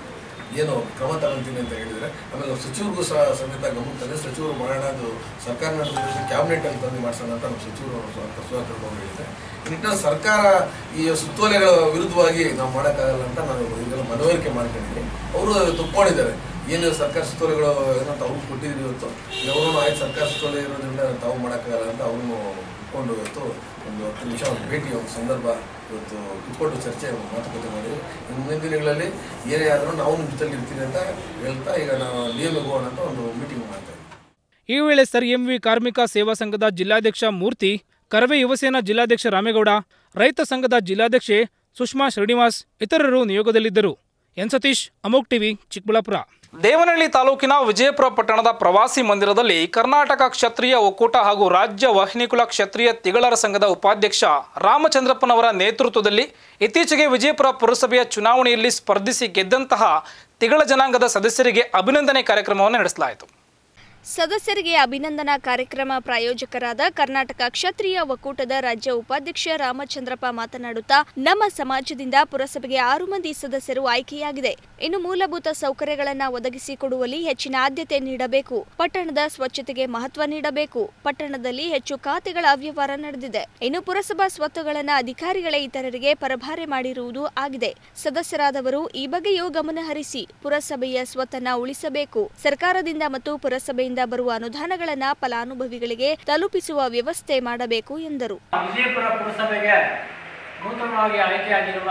ಏನು ಕ್ರಮ ತಗೊಂತೀನಿ ಅಂತ ಹೇಳಿದರೆ ಆಮೇಲೆ ಸಚಿವರಿಗೂ ಸಹ ಸಮೇತ ಗಮನ ತಂದೆ ಸಚಿವರು ಮಾಡೋಣ ಅದು ಸರ್ಕಾರ ನಡೆದ ಕ್ಯಾಬಿನೆಟಲ್ಲಿ ತಂದು ಮಾಡಿಸೋಣ ಅಂತ ನಮ್ಮ ಸಚಿವರು ಸುಧಾಕರ್ ಅವರು ಹೇಳಿದ್ದಾರೆ ಈ ನಿಟ್ಟಿನಲ್ಲಿ ಸರ್ಕಾರ ಈ ಸುತ್ತೋಲೆಗಳ ವಿರುದ್ಧವಾಗಿ ನಾವು ಮಾಡೋಕ್ಕಾಗಲ್ಲ ಅಂತ ನಾನು ಈಗೆಲ್ಲ ಮನವರಿಕೆ ಮಾಡ್ಕೊಂಡಿದ್ದೀನಿ ಅವರು ತಪ್ಕೊಂಡಿದ್ದಾರೆ ಏನು ಸರ್ಕಾರ ಸುತ್ತೋಲೆಗಳು ಏನೋ ತಾವು ಕೊಟ್ಟಿದ್ದೀವಿ ಇವತ್ತು ಅವರು ಆಯ್ತು ಸರ್ಕಾರ ಸುತ್ತೋಲೆ ಇರೋದ್ರಿಂದ ತಾವು ಮಾಡೋಕ್ಕಾಗಲ್ಲ ಅಂತ ಅವ್ರನ್ನು ಇಟ್ಕೊಂಡು ಇವತ್ತು ಒಂದು ಹತ್ತು ನಿಮಿಷ ಒಂದು ಭೇಟಿ ಒಂದು ಸಂದರ್ಭ ಇವತ್ತು ಕುತ್ಕೊಂಡು ಚರ್ಚೆ ಮಾತುಕತೆ ಮಾಡಿ ಇನ್ನು ಮುಂದಿನ ದಿನಗಳಲ್ಲಿ ಏನೇ ಆದರೂ ನಾವು ನಿಮ್ಮ ಜೊತೆಲಿ ಇರ್ತೀನಿ ಅಂತ ಹೇಳ್ತಾ ಈಗ ನಾವು ಡಿ ಎಮ್ ಹೋಗೋಣ ಅಂತ ಒಂದು ಮೀಟಿಂಗ್ ಮಾಡ್ತಾ ಇದ್ದೀವಿ. ಈ ವೇಳೆ ಸರ್ ಎಂವಿ ಕಾರ್ಮಿಕ ಸೇವಾ ಸಂಘದ ಜಿಲ್ಲಾಧ್ಯಕ್ಷ ಮೂರ್ತಿ ಕರವೇ ಯುವಸೇನಾ ಜಿಲ್ಲಾಧ್ಯಕ್ಷ ರಾಮೇಗೌಡ ರೈತ ಸಂಘದ ಜಿಲ್ಲಾಧ್ಯಕ್ಷೆ ಸುಷ್ಮಾ ಶ್ರೀನಿವಾಸ್ ಇತರರು ನಿಯೋಗದಲ್ಲಿದ್ದರು ಎನ್ ಸತೀಶ್ ಅಮೋಕ್ ಟಿವಿ ಚಿಕ್ಕಬಳ್ಳಾಪುರ ದೇವನಹಳ್ಳಿ ತಾಲೂಕಿನ ವಿಜಯಪುರ ಪಟ್ಟಣದ ಪ್ರವಾಸಿ ಮಂದಿರದಲ್ಲಿ ಕರ್ನಾಟಕ ಕ್ಷತ್ರಿಯ ಒಕ್ಕೂಟ ಹಾಗೂ ರಾಜ್ಯ ವಾಹಿನಿಕುಲ ಕ್ಷತ್ರಿಯ ತಿಗಳರ ಸಂಘದ ಉಪಾಧ್ಯಕ್ಷ ರಾಮಚಂದ್ರಪ್ಪನವರ ನೇತೃತ್ವದಲ್ಲಿ ಇತ್ತೀಚೆಗೆ ವಿಜಯಪುರ ಪುರಸಭೆಯ ಚುನಾವಣೆಯಲ್ಲಿ ಸ್ಪರ್ಧಿಸಿ ಗೆದ್ದಂತಹ ತಿಗಳ ಜನಾಂಗದ ಸದಸ್ಯರಿಗೆ ಅಭಿನಂದನೆ ಕಾರ್ಯಕ್ರಮವನ್ನು ನಡೆಸಲಾಯಿತು ಸದಸ್ಯರಿಗೆ ಅಭಿನಂದನಾ ಕಾರ್ಯಕ್ರಮ ಪ್ರಾಯೋಜಕರಾದ ಕರ್ನಾಟಕ ಕ್ಷತ್ರಿಯ ಒಕ್ಕೂಟದ ರಾಜ್ಯ ಉಪಾಧ್ಯಕ್ಷ ರಾಮಚಂದ್ರಪ್ಪ ಮಾತನಾಡುತ್ತಾ ನಮ್ಮ ಸಮಾಜದಿಂದ ಪುರಸಭೆಗೆ ಆರು ಮಂದಿ ಸದಸ್ಯರು ಆಯ್ಕೆಯಾಗಿದೆ ಇನ್ನು ಮೂಲಭೂತ ಸೌಕರ್ಯಗಳನ್ನು ಒದಗಿಸಿಕೊಡುವಲ್ಲಿ ಹೆಚ್ಚಿನ ಆದ್ಯತೆ ನೀಡಬೇಕು ಪಟ್ಟಣದ ಸ್ವಚ್ಛತೆಗೆ ಮಹತ್ವ ನೀಡಬೇಕು ಪಟ್ಟಣದಲ್ಲಿ ಹೆಚ್ಚು ಖಾತೆಗಳ ಅವ್ಯವಹಾರ ನಡೆದಿದೆ ಇನ್ನು ಪುರಸಭಾ ಸ್ವತ್ತುಗಳನ್ನು ಅಧಿಕಾರಿಗಳೇ ಇತರರಿಗೆ ಪರಭಾರೆ ಮಾಡಿರುವುದು ಆಗಿದೆ ಸದಸ್ಯರಾದವರು ಈ ಬಗ್ಗೆಯೂ ಗಮನ ಹರಿಸಿ ಪುರಸಭೆಯ ಸ್ವತ್ತನ್ನ ಉಳಿಸಬೇಕು ಸರ್ಕಾರದಿಂದ ಮತ್ತು ಪುರಸಭೆಯಿಂದ ಬರುವ ಅನುದಾನಗಳನ್ನ ಫಲಾನುಭವಿಗಳಿಗೆ ತಲುಪಿಸುವ ವ್ಯವಸ್ಥೆ ಮಾಡಬೇಕು ಎಂದರು ವಿಜಯಪುರ ಪುರಸಭೆಗೆ ನೂತನವಾಗಿ ಆಯ್ಕೆಯಾಗಿರುವ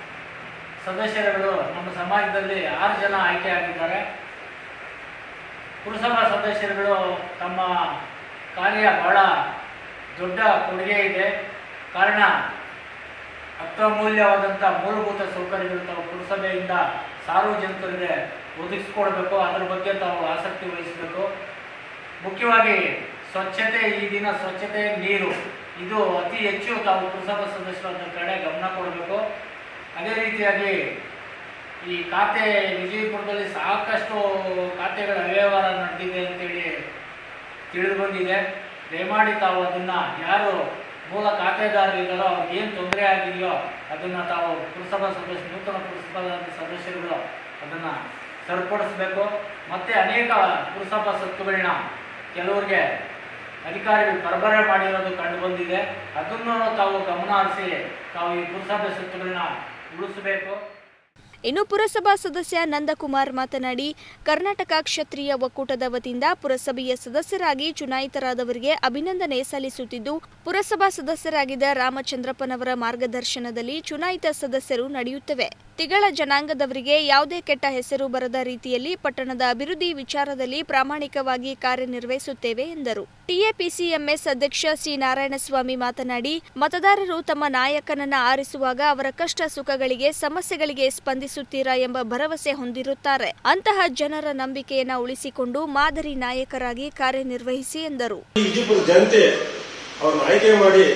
ಸದಸ್ಯರುಗಳು ನಮ್ಮ ಸಮಾಜದಲ್ಲಿ ಆರು ಜನ ಆಯ್ಕೆಯಾಗಿದ್ದಾರೆ ಪುರಸಭಾ ಸದಸ್ಯರುಗಳು ತಮ್ಮ ಕಾರ್ಯ ಬಹಳ ದೊಡ್ಡ ಕೊಡುಗೆ ಇದೆ ಕಾರಣ ಅತ್ಯಮೂಲ್ಯವಾದಂಥ ಮೂಲಭೂತ ಸೌಕರ್ಯಗಳು ತಾವು ಪುರಸಭೆಯಿಂದ ಸಾರ್ವಜನಿಕರಿಗೆ ಒದಗಿಸ್ಕೊಡ್ಬೇಕು ಅದರ ಬಗ್ಗೆ ತಾವು ಆಸಕ್ತಿ ವಹಿಸಬೇಕು ಮುಖ್ಯವಾಗಿ ಸ್ವಚ್ಛತೆ ಈ ದಿನ ಸ್ವಚ್ಛತೆ ನೀರು ಇದು ಅತಿ ಹೆಚ್ಚು ತಾವು ಪುರಸಭಾ ಸದಸ್ಯರು ಅದರ ಕಡೆ ಗಮನ ಕೊಡಬೇಕು ಅದೇ ರೀತಿಯಾಗಿ ಈ ಖಾತೆ ವಿಜಯಪುರದಲ್ಲಿ ಸಾಕಷ್ಟು ಖಾತೆಗಳ ಅವ್ಯವಹಾರ ನಡೆದಿದೆ ಅಂತೇಳಿ ತಿಳಿದು ಬಂದಿದೆ ದಯಮಾಡಿ ತಾವು ಅದನ್ನು ಯಾರು ಮೂಲ ಖಾತೆದಾರರಿದ್ದಾರೋ ಅವ್ರಿಗೆ ಏನು ತೊಂದರೆ ಆಗಿದೆಯೋ ಅದನ್ನು ತಾವು ಪುರಸಭಾ ಸದಸ್ಯ ನೂತನ ಪುರಸಭಾ ಸದಸ್ಯರುಗಳು ಅದನ್ನು ಸರಿಪಡಿಸಬೇಕು ಮತ್ತು ಅನೇಕ ಪುರಸಭಾ ಸತ್ತುಗಳನ್ನ ಕೆಲವರಿಗೆ ಅಧಿಕಾರಿಗಳು ಪರಬರೆ ಮಾಡಿರೋದು ಕಂಡು ಬಂದಿದೆ ಅದನ್ನು ತಾವು ಗಮನ ಹರಿಸಿ ತಾವು ಈ ಪುರಸಭೆ ಸತ್ತುಗಳನ್ನ ಉಳಿಸಬೇಕು ಇನ್ನು ಪುರಸಭಾ ಸದಸ್ಯ ನಂದಕುಮಾರ್ ಮಾತನಾಡಿ ಕರ್ನಾಟಕ ಕ್ಷತ್ರಿಯ ಒಕ್ಕೂಟದ ವತಿಯಿಂದ ಪುರಸಭೆಯ ಸದಸ್ಯರಾಗಿ ಚುನಾಯಿತರಾದವರಿಗೆ ಅಭಿನಂದನೆ ಸಲ್ಲಿಸುತ್ತಿದ್ದು ಪುರಸಭಾ ಸದಸ್ಯರಾಗಿದ್ದ ರಾಮಚಂದ್ರಪ್ಪನವರ ಮಾರ್ಗದರ್ಶನದಲ್ಲಿ ಚುನಾಯಿತ ಸದಸ್ಯರು ನಡೆಯುತ್ತವೆ ತಿಗಳ ಜನಾಂಗದವರಿಗೆ ಯಾವುದೇ ಕೆಟ್ಟ ಹೆಸರು ಬರದ ರೀತಿಯಲ್ಲಿ ಪಟ್ಟಣದ ಅಭಿವೃದ್ಧಿ ವಿಚಾರದಲ್ಲಿ ಪ್ರಾಮಾಣಿಕವಾಗಿ ಕಾರ್ಯನಿರ್ವಹಿಸುತ್ತೇವೆ ಎಂದರು ಟಿಎಪಿಸಿಎಂಎಸ್ ಅಧ್ಯಕ್ಷ ಸಿ ನಾರಾಯಣಸ್ವಾಮಿ ಮಾತನಾಡಿ ಮತದಾರರು ತಮ್ಮ ನಾಯಕನನ್ನ ಆರಿಸುವಾಗ ಅವರ ಕಷ್ಟ ಸುಖಗಳಿಗೆ ಸಮಸ್ಯೆಗಳಿಗೆ ಸ್ಪಂದಿಸುತ್ತೀರಾ ಎಂಬ ಭರವಸೆ ಹೊಂದಿರುತ್ತಾರೆ ಅಂತಹ ಜನರ ನಂಬಿಕೆಯನ್ನ ಉಳಿಸಿಕೊಂಡು ಮಾದರಿ ನಾಯಕರಾಗಿ ಕಾರ್ಯನಿರ್ವಹಿಸಿ ಎಂದರು ಈ ವಿಜಯಪುರ ಜನತೆ ಅವ್ರನ್ನ ಆಯ್ಕೆ ಮಾಡಿ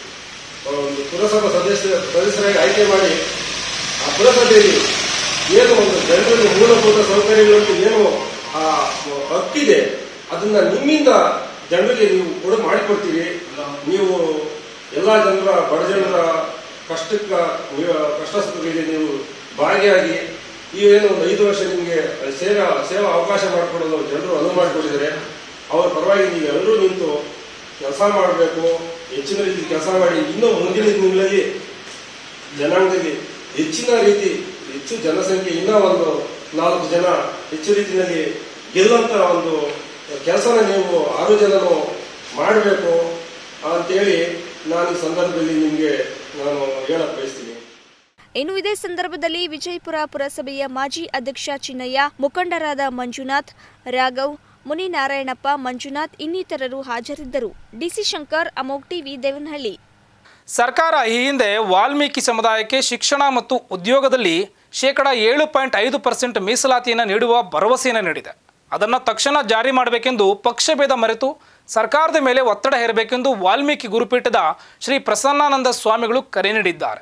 ಒಂದು ಪುರಸಭಾ ಸದಸ್ಯ ಸದಸ್ಯರಾಗಿ ಆಯ್ಕೆ ಮಾಡಿ ಆ ಪುರಸಭೆಯಲ್ಲಿ ಏನು ಒಂದು ಜನರಿಗೆ ಮೂಲಭೂತ ಸೌಕರ್ಯಗಳು ಏನು ಆ ಹಕ್ಕಿದೆ ಅದನ್ನ ನಿಮ್ಮಿಂದ ಜನರಿಗೆ ನೀವು ಕೊಡ ಮಾಡಿಕೊಡ್ತೀವಿ ನೀವು ಎಲ್ಲ ಜನರ ಬಡ ಜನರ ಕಷ್ಟಕ್ಕ ನೀವು ಕಷ್ಟ ಸುಖಗಳಿಗೆ ನೀವು ಭಾಗಿಯಾಗಿ ಈ ಏನು ಒಂದು ಐದು ವರ್ಷ ನಿಮಗೆ ಸೇವಾ ಸೇವಾ ಅವಕಾಶ ಮಾಡಿಕೊಡಲು ಜನರು ಅನುವು ಮಾಡಿಕೊಟ್ಟಿದ್ದಾರೆ ಅವರ ಪರವಾಗಿ ನೀವು ಎಲ್ಲರೂ ನಿಂತು ಕೆಲಸ ಮಾಡಬೇಕು ಹೆಚ್ಚಿನ ರೀತಿ ಕೆಲಸ ಮಾಡಿ ಇನ್ನೂ ಮುಂದಿನ ದಿನಗಳಲ್ಲಿ ಜನಾಂಗದಲ್ಲಿ ಹೆಚ್ಚಿನ ರೀತಿ ಹೆಚ್ಚು ಜನಸಂಖ್ಯೆ ಇನ್ನೂ ಒಂದು ನಾಲ್ಕು ಜನ ಹೆಚ್ಚು ರೀತಿಯಲ್ಲಿ ಗೆಲ್ಲುವಂತ ಒಂದು ಕೆಲಸನ ನೀವು ಆರು ಜನನು ಮಾಡಬೇಕು ಅಂತೇಳಿ ನಾನು ಈ ಸಂದರ್ಭದಲ್ಲಿ ನಿಮಗೆ ನಾನು ಹೇಳಕ್ ಬಯಸ್ತೀನಿ ಇನ್ನು ಇದೇ ಸಂದರ್ಭದಲ್ಲಿ ವಿಜಯಪುರ ಪುರಸಭೆಯ ಮಾಜಿ ಅಧ್ಯಕ್ಷ ಚಿನ್ನಯ್ಯ ಮುಖಂಡರಾದ ಮಂಜುನಾಥ್ ರಾಘವ್ ಮುನಿನಾರಾಯಣಪ್ಪ ಮಂಜುನಾಥ್ ಇನ್ನಿತರರು ಹಾಜರಿದ್ದರು ಡಿಸಿ ಶಂಕರ್ ಅಮೋಗ್ ಟಿವಿ ದೇವನಹಳ್ಳಿ ಸರ್ಕಾರ ಈ ಹಿಂದೆ ವಾಲ್ಮೀಕಿ ಸಮುದಾಯಕ್ಕೆ ಶಿಕ್ಷಣ ಮತ್ತು ಉದ್ಯೋಗದಲ್ಲಿ ಶೇಕಡ ಏಳು ಪಾಯಿಂಟ್ ಐದು ಪರ್ಸೆಂಟ್ ಮೀಸಲಾತಿಯನ್ನು ನೀಡುವ ಭರವಸೆಯನ್ನು ನೀಡಿದೆ ಅದನ್ನು ತಕ್ಷಣ ಜಾರಿ ಮಾಡಬೇಕೆಂದು ಪಕ್ಷಭೇದ ಮರೆತು ಸರ್ಕಾರದ ಮೇಲೆ ಒತ್ತಡ ಹೇರಬೇಕೆಂದು ವಾಲ್ಮೀಕಿ ಗುರುಪೀಠದ ಶ್ರೀ ಪ್ರಸನ್ನಾನಂದ ಸ್ವಾಮಿಗಳು ಕರೆ ನೀಡಿದ್ದಾರೆ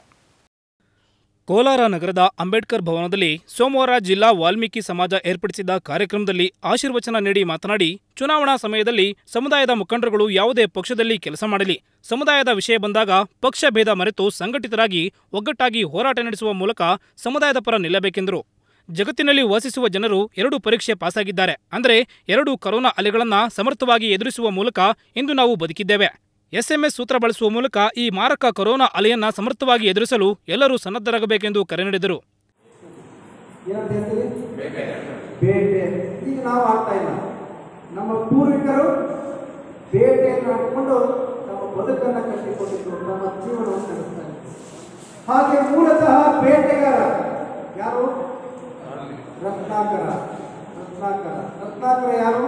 ಕೋಲಾರ ನಗರದ ಅಂಬೇಡ್ಕರ್ ಭವನದಲ್ಲಿ ಸೋಮವಾರ ಜಿಲ್ಲಾ ವಾಲ್ಮೀಕಿ ಸಮಾಜ ಏರ್ಪಡಿಸಿದ್ದ ಕಾರ್ಯಕ್ರಮದಲ್ಲಿ ಆಶೀರ್ವಚನ ನೀಡಿ ಮಾತನಾಡಿ ಚುನಾವಣಾ ಸಮಯದಲ್ಲಿ ಸಮುದಾಯದ ಮುಖಂಡರುಗಳು ಯಾವುದೇ ಪಕ್ಷದಲ್ಲಿ ಕೆಲಸ ಮಾಡಲಿ ಸಮುದಾಯದ ವಿಷಯ ಬಂದಾಗ ಪಕ್ಷ ಭೇದ ಮರೆತು ಸಂಘಟಿತರಾಗಿ ಒಗ್ಗಟ್ಟಾಗಿ ಹೋರಾಟ ನಡೆಸುವ ಮೂಲಕ ಸಮುದಾಯದ ಪರ ನಿಲ್ಲಬೇಕೆಂದರು ಜಗತ್ತಿನಲ್ಲಿ ವಾಸಿಸುವ ಜನರು ಎರಡು ಪರೀಕ್ಷೆ ಪಾಸಾಗಿದ್ದಾರೆ ಅಂದರೆ ಎರಡು ಕರೋನಾ ಅಲೆಗಳನ್ನು ಸಮರ್ಥವಾಗಿ ಎದುರಿಸುವ ಮೂಲಕ ಇಂದು ನಾವು ಬದುಕಿದ್ದೇವೆ ಎಸ್ಎಂಎಸ್ ಸೂತ್ರ ಬಳಸುವ ಮೂಲಕ ಈ ಮಾರಕ ಕೊರೋನಾ ಅಲೆಯನ್ನ ಸಮರ್ಥವಾಗಿ ಎದುರಿಸಲು ಎಲ್ಲರೂ ಸನ್ನದ್ಧರಾಗಬೇಕೆಂದು ಕರೆ ನೀಡಿದರು ಏನಂತ ಹೇಳ್ತೀರಿ ಬೇಟೆ ಈಗ ನಾವು ಆಗ್ತಾ ಇಲ್ಲ ನಮ್ಮ ಪೂರ್ವಿಕರು ಬೇಟೆಯನ್ನು ಹಾಕಿಕೊಂಡು ನಮ್ಮ ಬದುಕನ್ನು ಕಟ್ಟಿಕೊಂಡಿದ್ರು ನಮ್ಮ ಜೀವನವನ್ನು ನಡೆಸ್ತಾ ಇದ್ರು ಹಾಗೆ ಮೂಲತಃ ಬೇಟೆಗಾರ ಯಾರು ರತ್ನಾಕರ ರತ್ನಾಕರ ರತ್ನಾಕರ ಯಾರು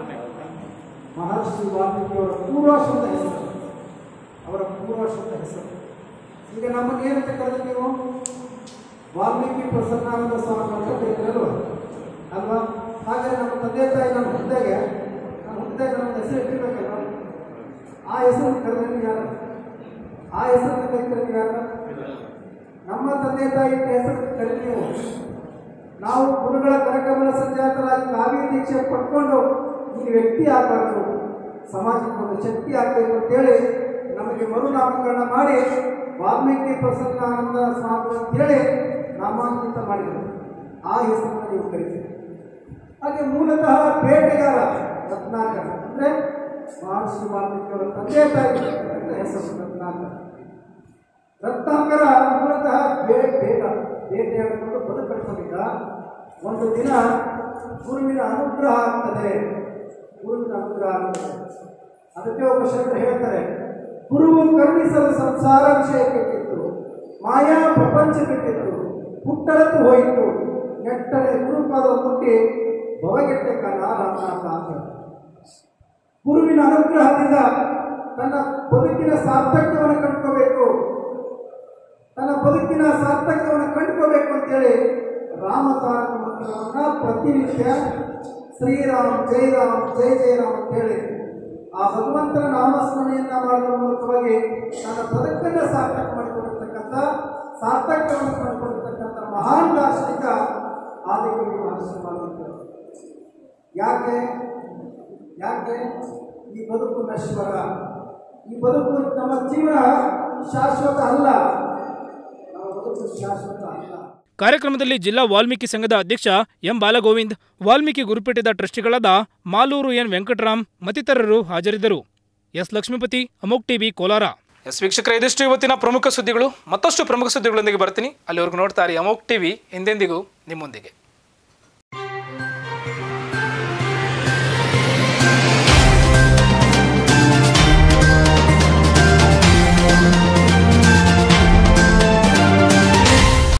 ಮಹರ್ಷಿ ವಾಲ್ಮೀಕಿಯವರ ಪೂರ್ವಾಶ್ರಮದ ಹೆಸರು ಅವರ ಪೂರ್ವಾಶ್ರಮದ ಹೆಸರು ಈಗ ನಮ್ಮನ್ನು ಏನಂತ ಕರೆದ್ರೆ ನೀವು ವಾಲ್ಮೀಕಿ ಪ್ರಸನ್ನಾನಂದ ಸ್ವಾಮಿ ಅಂತ ಕರೀತಿರಲ್ವ ಅಲ್ವಾ ಹಾಗಾದ್ರೆ ನಮ್ಮ ತಂದೆ ತಾಯಿ ನಮ್ಮ ಹುಟ್ಟಿದಾಗ ನಮ್ಮ ಹುಟ್ಟಿದಾಗ ನಮ್ಮ ಹೆಸರು ಇಟ್ಟಿರ್ಬೇಕಲ್ವ ಆ ಹೆಸರು ಕರೆದ್ರೆ ನೀವು ಯಾರು ಆ ಹೆಸರನ್ನ ಕರೀತಾರೆ ನೀವು ಯಾರು ನಮ್ಮ ತಂದೆ ತಾಯಿ ಇಟ್ಟ ಹೆಸರು ಕರೀರಿ ನೀವು ನಾವು ಗುರುಗಳ ಕರಕಮಲ ಸಂಜಾತರಾಗಿ ಕಾವ್ಯ ದೀಕ್ಷೆ ಪಡ್ಕೊಂಡು ಈ ವ್ಯಕ್ತಿ ಆಗಬಾರ್ದು ಸಮಾಜಕ್ಕೆ ಒಂದು ಶಕ್ತಿ ಆಗಬೇಕು ಅಂತೇಳಿ ನಮಗೆ ಮರುನಾಮಕರಣ ಮಾಡಿ ವಾಲ್ಮೀಕಿ ಪ್ರಸನ್ನಾನಂದ ಸ್ವಾಮಿ ಅಂತೇಳಿ ನಾಮಾಂಕಿತ ಮಾಡಿದರು ಆ ಹೆಸರನ್ನು ನೀವು ಕರಿತೀರಿ ಹಾಗೆ ಮೂಲತಃ ಬೇಟೆಗಾರ ರತ್ನಾಕರ ಅಂದರೆ ಮಹರ್ಷಿ ವಾಲ್ಮೀಕಿ ಅವರ ತಂದೆ ತಾಯಿ ಅಂತ ಹೆಸರು ರತ್ನಾಕರ ರತ್ನಾಕರ ಮೂಲತಃ ಬೇ ಬೇಟ ಬೇಟೆಯಾಡಿಕೊಂಡು ಬದುಕಟ್ಟಿಕೊಂಡಿದ್ದ ಒಂದು ದಿನ ಗುರುವಿನ ಅನುಗ್ರಹ ಆಗ್ತದೆ ಗುರುವಿನ ಅನುಗ್ರಹ ಆಗ್ತದೆ ಅದಕ್ಕೆ ಒಬ್ಬ ಶಬ್ದ ಹೇಳ್ತಾರೆ ಗುರುವು ಕರುಣಿಸಲು ಸಂಸಾರ ವಿಷಯ ಕೆಟ್ಟಿತ್ತು ಮಾಯಾ ಪ್ರಪಂಚ ಕೆಟ್ಟಿತ್ತು ಹುಟ್ಟಡತು ಹೋಯಿತು ನೆಟ್ಟರೆ ಗುರುಪಾದ ಮುಟ್ಟಿ ಭವಗೆಟ್ಟ ಕಾಲ ರಾಮನಾಥ ಅಂತ ಗುರುವಿನ ಅನುಗ್ರಹದಿಂದ ತನ್ನ ಬದುಕಿನ ಸಾರ್ಥಕ್ಯವನ್ನು ಕಂಡುಕೋಬೇಕು ತನ್ನ ಬದುಕಿನ ಸಾರ್ಥಕ್ಯವನ್ನು ಕಂಡುಕೋಬೇಕು ಅಂತೇಳಿ ರಾಮತಾರಕ ಮಂತ್ರವನ್ನು ಪ್ರತಿನಿತ್ಯ ಶ್ರೀರಾಮ್ ಜೈ ರಾಮ್ ಜೈ ಜೈ ರಾಮ್ ಅಂತೇಳಿ ಆ ಭಗವಂತನ ನಾಮಸ್ಮರಣೆಯನ್ನ ಮಾಡುವ ಮೂಲಕವಾಗಿ ತನ್ನ ಬದುಕನ್ನು ಸಾರ್ಥಕ ಮಾಡಿಕೊಂಡಿರ್ತಕ್ಕಂಥ ಸಾರ್ಥಕ್ಯವನ್ನು ಕಂಡುಕೊಂಡಿರ್ತಕ್ಕಂಥ ಮಹಾನ್ ದಾರ್ಶನಿಕ ಆದಿಗುರು ಮಹರ್ಷಿ ವಾಲ್ಮೀಕಿ ಯಾಕೆ ಯಾಕೆ ಈ ಬದುಕು ನಶ್ವರ ಈ ಬದುಕು ನಮ್ಮ ಜೀವನ ಶಾಶ್ವತ ಅಲ್ಲ ನಮ್ಮ ಬದುಕು ಶಾಶ್ವತ ಅಲ್ಲ ಕಾರ್ಯಕ್ರಮದಲ್ಲಿ ಜಿಲ್ಲಾ ವಾಲ್ಮೀಕಿ ಸಂಘದ ಅಧ್ಯಕ್ಷ ಎಂ ಬಾಲಗೋವಿಂದ್ ವಾಲ್ಮೀಕಿ ಗುರುಪೀಠದ ಟ್ರಸ್ಟಿಗಳಾದ ಮಾಲೂರು ಎನ್ ವೆಂಕಟರಾಮ್ ಮತ್ತಿತರರು ಹಾಜರಿದ್ದರು ಎಸ್ ಲಕ್ಷ್ಮೀಪತಿ ಅಮೋಕ್ ಟಿವಿ ಕೋಲಾರ ಎಸ್ ವೀಕ್ಷಕರ ಇದಿಷ್ಟು ಇವತ್ತಿನ ಪ್ರಮುಖ ಸುದ್ದಿಗಳು ಮತ್ತಷ್ಟು ಪ್ರಮುಖ ಸುದ್ದಿಗಳೊಂದಿಗೆ ಬರ್ತೀನಿ ಅಲ್ಲಿವರೆಗೂ ನೋಡ್ತಾರೆ ಅಮೋಕ್ ಟಿವಿ ಎಂದೆಂದಿಗೂ ನಿಮ್ಮೊಂದಿಗೆ